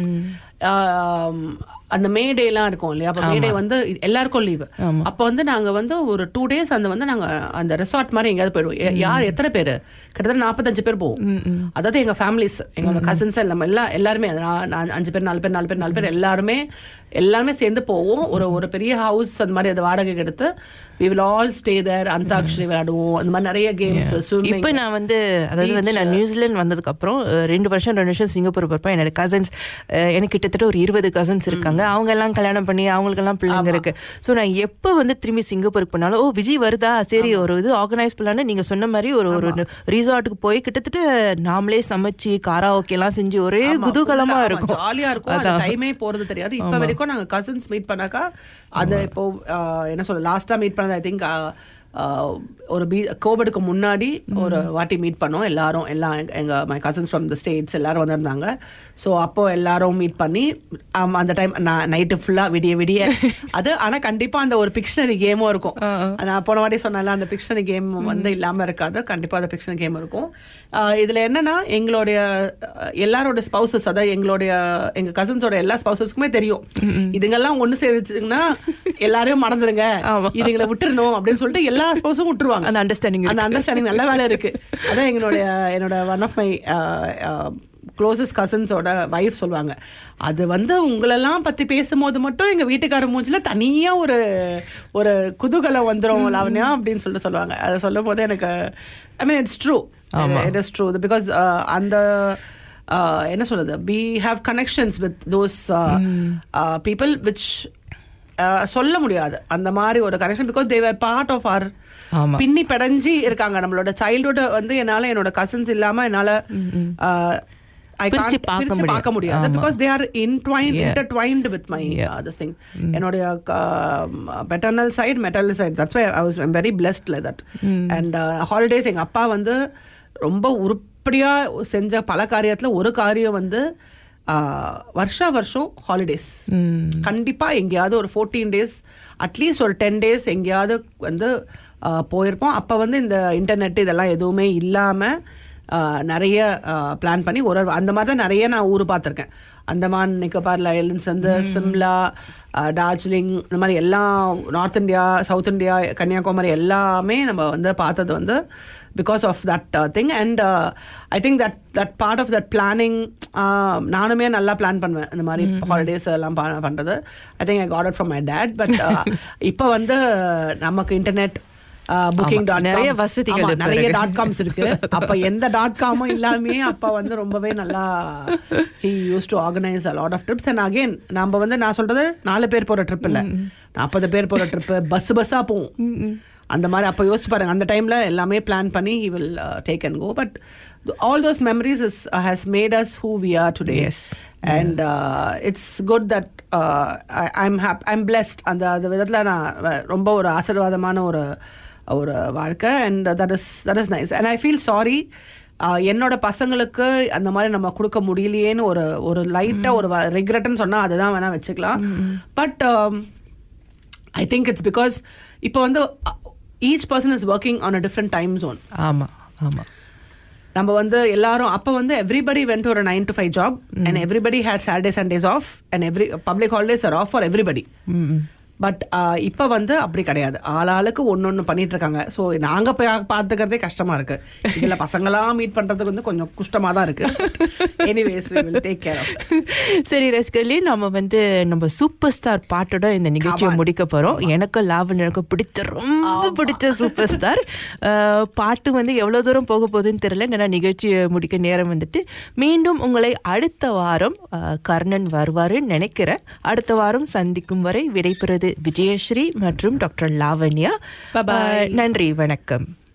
ஆம், அந்த மே டேலாம் இருக்கும் இல்லையா அப்போ மே டே வந்து எல்லாருக்கும் லீவு அப்போ வந்து நாங்க வந்து ஒரு டூ டேஸ் அந்த வந்து நாங்க அந்த ரெசார்ட் மாதிரி எங்கேயாவது போயிடுவோம் எ- யார் எத்தனை பேர் கிட்டத்தட்ட நாற்பத்தஞ்சு பேர் போவோம் அதாவது எங்க ஃபேமிலிஸ் எங்களோட கசின்ஸ் நம்ம எல்லாம் எல்லாருமே அது நான் நான் அஞ்சு பேர் நாலு பேர் நாலு பேர் நாலு பேர் எல்லாருமே எல்லாருமே சேர்ந்து போவோம் ஒரு ஒரு பெரிய ஹவுஸ் அந்த மாதிரி அதை வாடகைக்கு எடுத்து we will all stay there Antakshari விளையாடுவோம் அந்த மாதிரி நிறைய கேம்ஸ் ஸ்விம்மிங் இப்போ நான் வந்து அதாவது வந்து நான் நியூசிலாந்து வந்ததுக்கு அப்புறம் அஹ், ரெண்டு வருஷம் ரெண்டு வருஷம் சிங்கப்பூர் போறப்ப என்னோட கசின்ஸ் எனக்கு கிட்டத்தட்ட ஒரு இருபது கசின்ஸ் இருக்காங்க அவங்க எல்லாம் கல்யாணம் பண்ணி அவங்களுக்கெல்லாம் பிள்ளைங்க இருக்கு ஸோ நான் எப்போ வந்து திரும்பி சிங்கப்பூருக்கு போனாலும் ஓ விஜய் வருதா சரி ஒரு இது ஆர்கனைஸ் பண்ணலான்னு நீங்க சொன்ன மாதிரி ஒரு ஒரு ரிசார்ட்டுக்கு போய் கிட்டத்தட்ட நாமளே சமைச்சு காரா எல்லாம் செஞ்சு ஒரே குதூகலமா இருக்கும் ஜாலியா இருக்கும் அந்த டைமே போறது தெரியாது இப்ப வரைக்கும் நாங்க கசின்ஸ் மீட் பண்ணாக்கா அந்த இப்போ ஆஹ், என்ன சொல்ல லாஸ்டா மீட் பண்ணது ஐ திங்க் ஒரு பீ கோவிடுக்கு முன்னாடி ஒரு வாட்டி மீட் பண்ணோம் எல்லாரும் எல்லாம் எங்க- எங்க my cousins from the States எல்லாரும் வந்திருந்தாங்க ஸோ அப்போ எல்லாரும் மீட் பண்ணி ஆம், அந்த டைம் நான் நைட்டு ஃபுல்லா விடிய விடிய அது ஆனா கண்டிப்பா அந்த ஒரு பிக்ஷனரி கேமும் இருக்கும் நான் போன வாட்டி சொன்னால அந்த பிக்ஷனரி கேம் வந்து இல்லாம இருக்காது கண்டிப்பா அந்த பிக்ஷனரி கேம் இருக்கும் ஆஹ் இதுல என்னன்னா எங்களுடைய அஹ், எல்லாரோட ஸ்பௌசஸ் அதாவது எங்களுடைய எங்க கசின்ஸோட எல்லா ஸ்பௌசஸ்க்குமே தெரியும் இதுங்கெல்லாம் ஒண்ணு சேர்ந்துச்சுங்கன்னா எல்லாரையும் மறந்துருங்க இதுங்களை விட்டுறணும் அப்படின்னு சொல்லிட்டு எல்லா ஸ்பௌஸும் விட்டுருவாங்க அந்த அண்டர்ஸ்டாண்டிங் அந்த அண்டர்ஸ்டாண்டிங் நல்ல வேலை இருக்கு அதான் எங்களுடைய என்னோட ஒன் ஆஃப் மை க்ளோசஸ்ட் கசின்ஸோட வைஃப் சொல்லுவாங்க அது வந்து உங்களெல்லாம் பத்தி பேசும்போது மட்டும் எங்க வீட்டுக்கார மூஞ்சில தனியா ஒரு ஒரு குதூகலம் வந்துரும் லாவண்யா அப்படின்னு சொல்லிட்டு சொல்லுவாங்க அதை சொல்லும் போது எனக்கு I mean it's true it is true because அந்த uh, என்ன சொல்றது we have connections with those uh, uh, people which uh, சொல்ல முடியாது அந்த மாதிரி ஒரு connection because they're part of our ஆமா. பின்னி படைஞ்சி இருக்காங்க நம்மளோட சைல்ட்ஹுட் வந்து என்னால என்னோட கசின்ஸ் இல்லாம என்னால uh, I பிரிச்சு can't பார்க்க பிரிச்சு பார்க்க முடியாது. முடியாது ஆமா. Because they are intertwined Yeah. intertwined with my Yeah. uh, this thing என்னுடைய paternal side maternal side that's why I was very blessed like that and holidays எங்க அப்பா வந்து ரொம்ப உருப்படியா செஞ்ச பல காரியத்துல ஒரு காரியம் வந்து uh, வருஷா வருஷம் ஹாலிடேஸ் கண்டிப்பா எங்கேயாவது ஒரு ஃபோர்டீன் டேஸ் அட்லீஸ்ட் ஒரு டென் டேஸ் எங்கேயாவது வந்து uh, போயிருப்போம் அப்ப வந்து இந்த இன்டர்நெட் இதெல்லாம் எதுவுமே இல்லாம ஆஹ் நிறைய பிளான் பண்ணி ஒரு ஒரு- அந்த மாதிரி தான் நிறைய நான் ஊர் பார்த்துருக்கேன் அந்தமான் நிக்கோபார் ஐலண்ட்ஸ் வந்து சிம்லா ஆஹ் டார்ஜிலிங் இந்த மாதிரி எல்லாம் north India south India Kanyakumari எல்லாமே நம்ம வந்து பார்த்தது வந்து because of that thing and I think that that part of that planning நானுமே நல்லா பிளான் பண்ணுவேன் இந்த மாதிரி ஹாலிடேஸ் எல்லாம் ப- பண்றது I think I got it from my dad but இப்போ வந்து நமக்கு இன்டர்நெட் புக்கிங் டாட் நிறைய வசதிகள் இப்ப நிறைய இருக்கு. டாட் காம்ஸ் இருக்கு அப்ப எந்த டாட் காமும் இல்லாமே அப்ப வந்து ரொம்பவே நல்லா he used to organise a lot of trips and again நம்ம வந்து நான் சொல்றது நாலு பேர் போற ட்ரிப் இல்ல நாற்பது பேர் போற ட்ரிப் பஸ் பஸ்ஸா போவோம் அந்த மாதிரி அப்போ யோசிச்சு பாருங்க அந்த டைம்ல எல்லாமே பிளான் பண்ணி he will take and go but all those memories is has made us who we are today Yes. And it's good that I'm hap I'm blessed அந்த அந்த விதத்தில் நான் வ- ரொம்ப ஒரு ஆசீர்வாதமான ஒரு ஒரு வாழ்க்கை and that is that is nice and I feel sorry என்னோட பசங்களுக்கு அந்த மாதிரி நம்ம கொடுக்க முடியலையேன்னு ஒரு ஒரு லைட்டாக ஒரு ரிக்ரெட்னு சொன்னால் அதுதான் வேணால் வச்சுக்கலாம் but I think it's because இப்போ வந்து each person is working on a different time zone ஆமா ஆமா நம்ம வந்து எல்லாரும் அப்ப வந்து எவ்ரிபடி வென்ட் ஒரு nine to five job and everybody had Saturday Sundays off and every public holidays are off for everybody but இப்போ வந்து அப்படி கிடையாது ஆளாளுக்கு ஒன்னொன்னு பண்ணிட்டு இருக்காங்க ஸோ நாங்க போய் பார்த்துக்கிறதே கஷ்டமா இருக்கு இதுல பசங்களாம் மீட் பண்றதுக்கு வந்து கொஞ்சம் குஷ்டமா தான் இருக்கு anyways we will take care of சரி ரசிகர்களே நம்ம வந்து நம்ம சூப்பர் ஸ்டார் பாட்டோட இந்த நிகழ்ச்சியை ஆமா. முடிக்க போறோம் எனக்கு லாவன் எனக்கு பிடித்த ரொம்ப பிடிச்ச சூப்பர் ஸ்டார் அஹ், பாட்டு வந்து எவ்வளவு தூரம் போக போகுதுன்னு தெரியல ஏன்னா நிகழ்ச்சியை முடிக்க நேரம் வந்துட்டு மீண்டும் உங்களை அடுத்த வாரம் அஹ், கர்ணன் வருவாருன்னு நினைக்கிறேன் அடுத்த வாரம் சந்திக்கும் வரை விடைபெறுவது விஜயஸ்ரீ மற்றும் டாக்டர் லாவண்யா Bye bye. அஹ், நன்றி வணக்கம்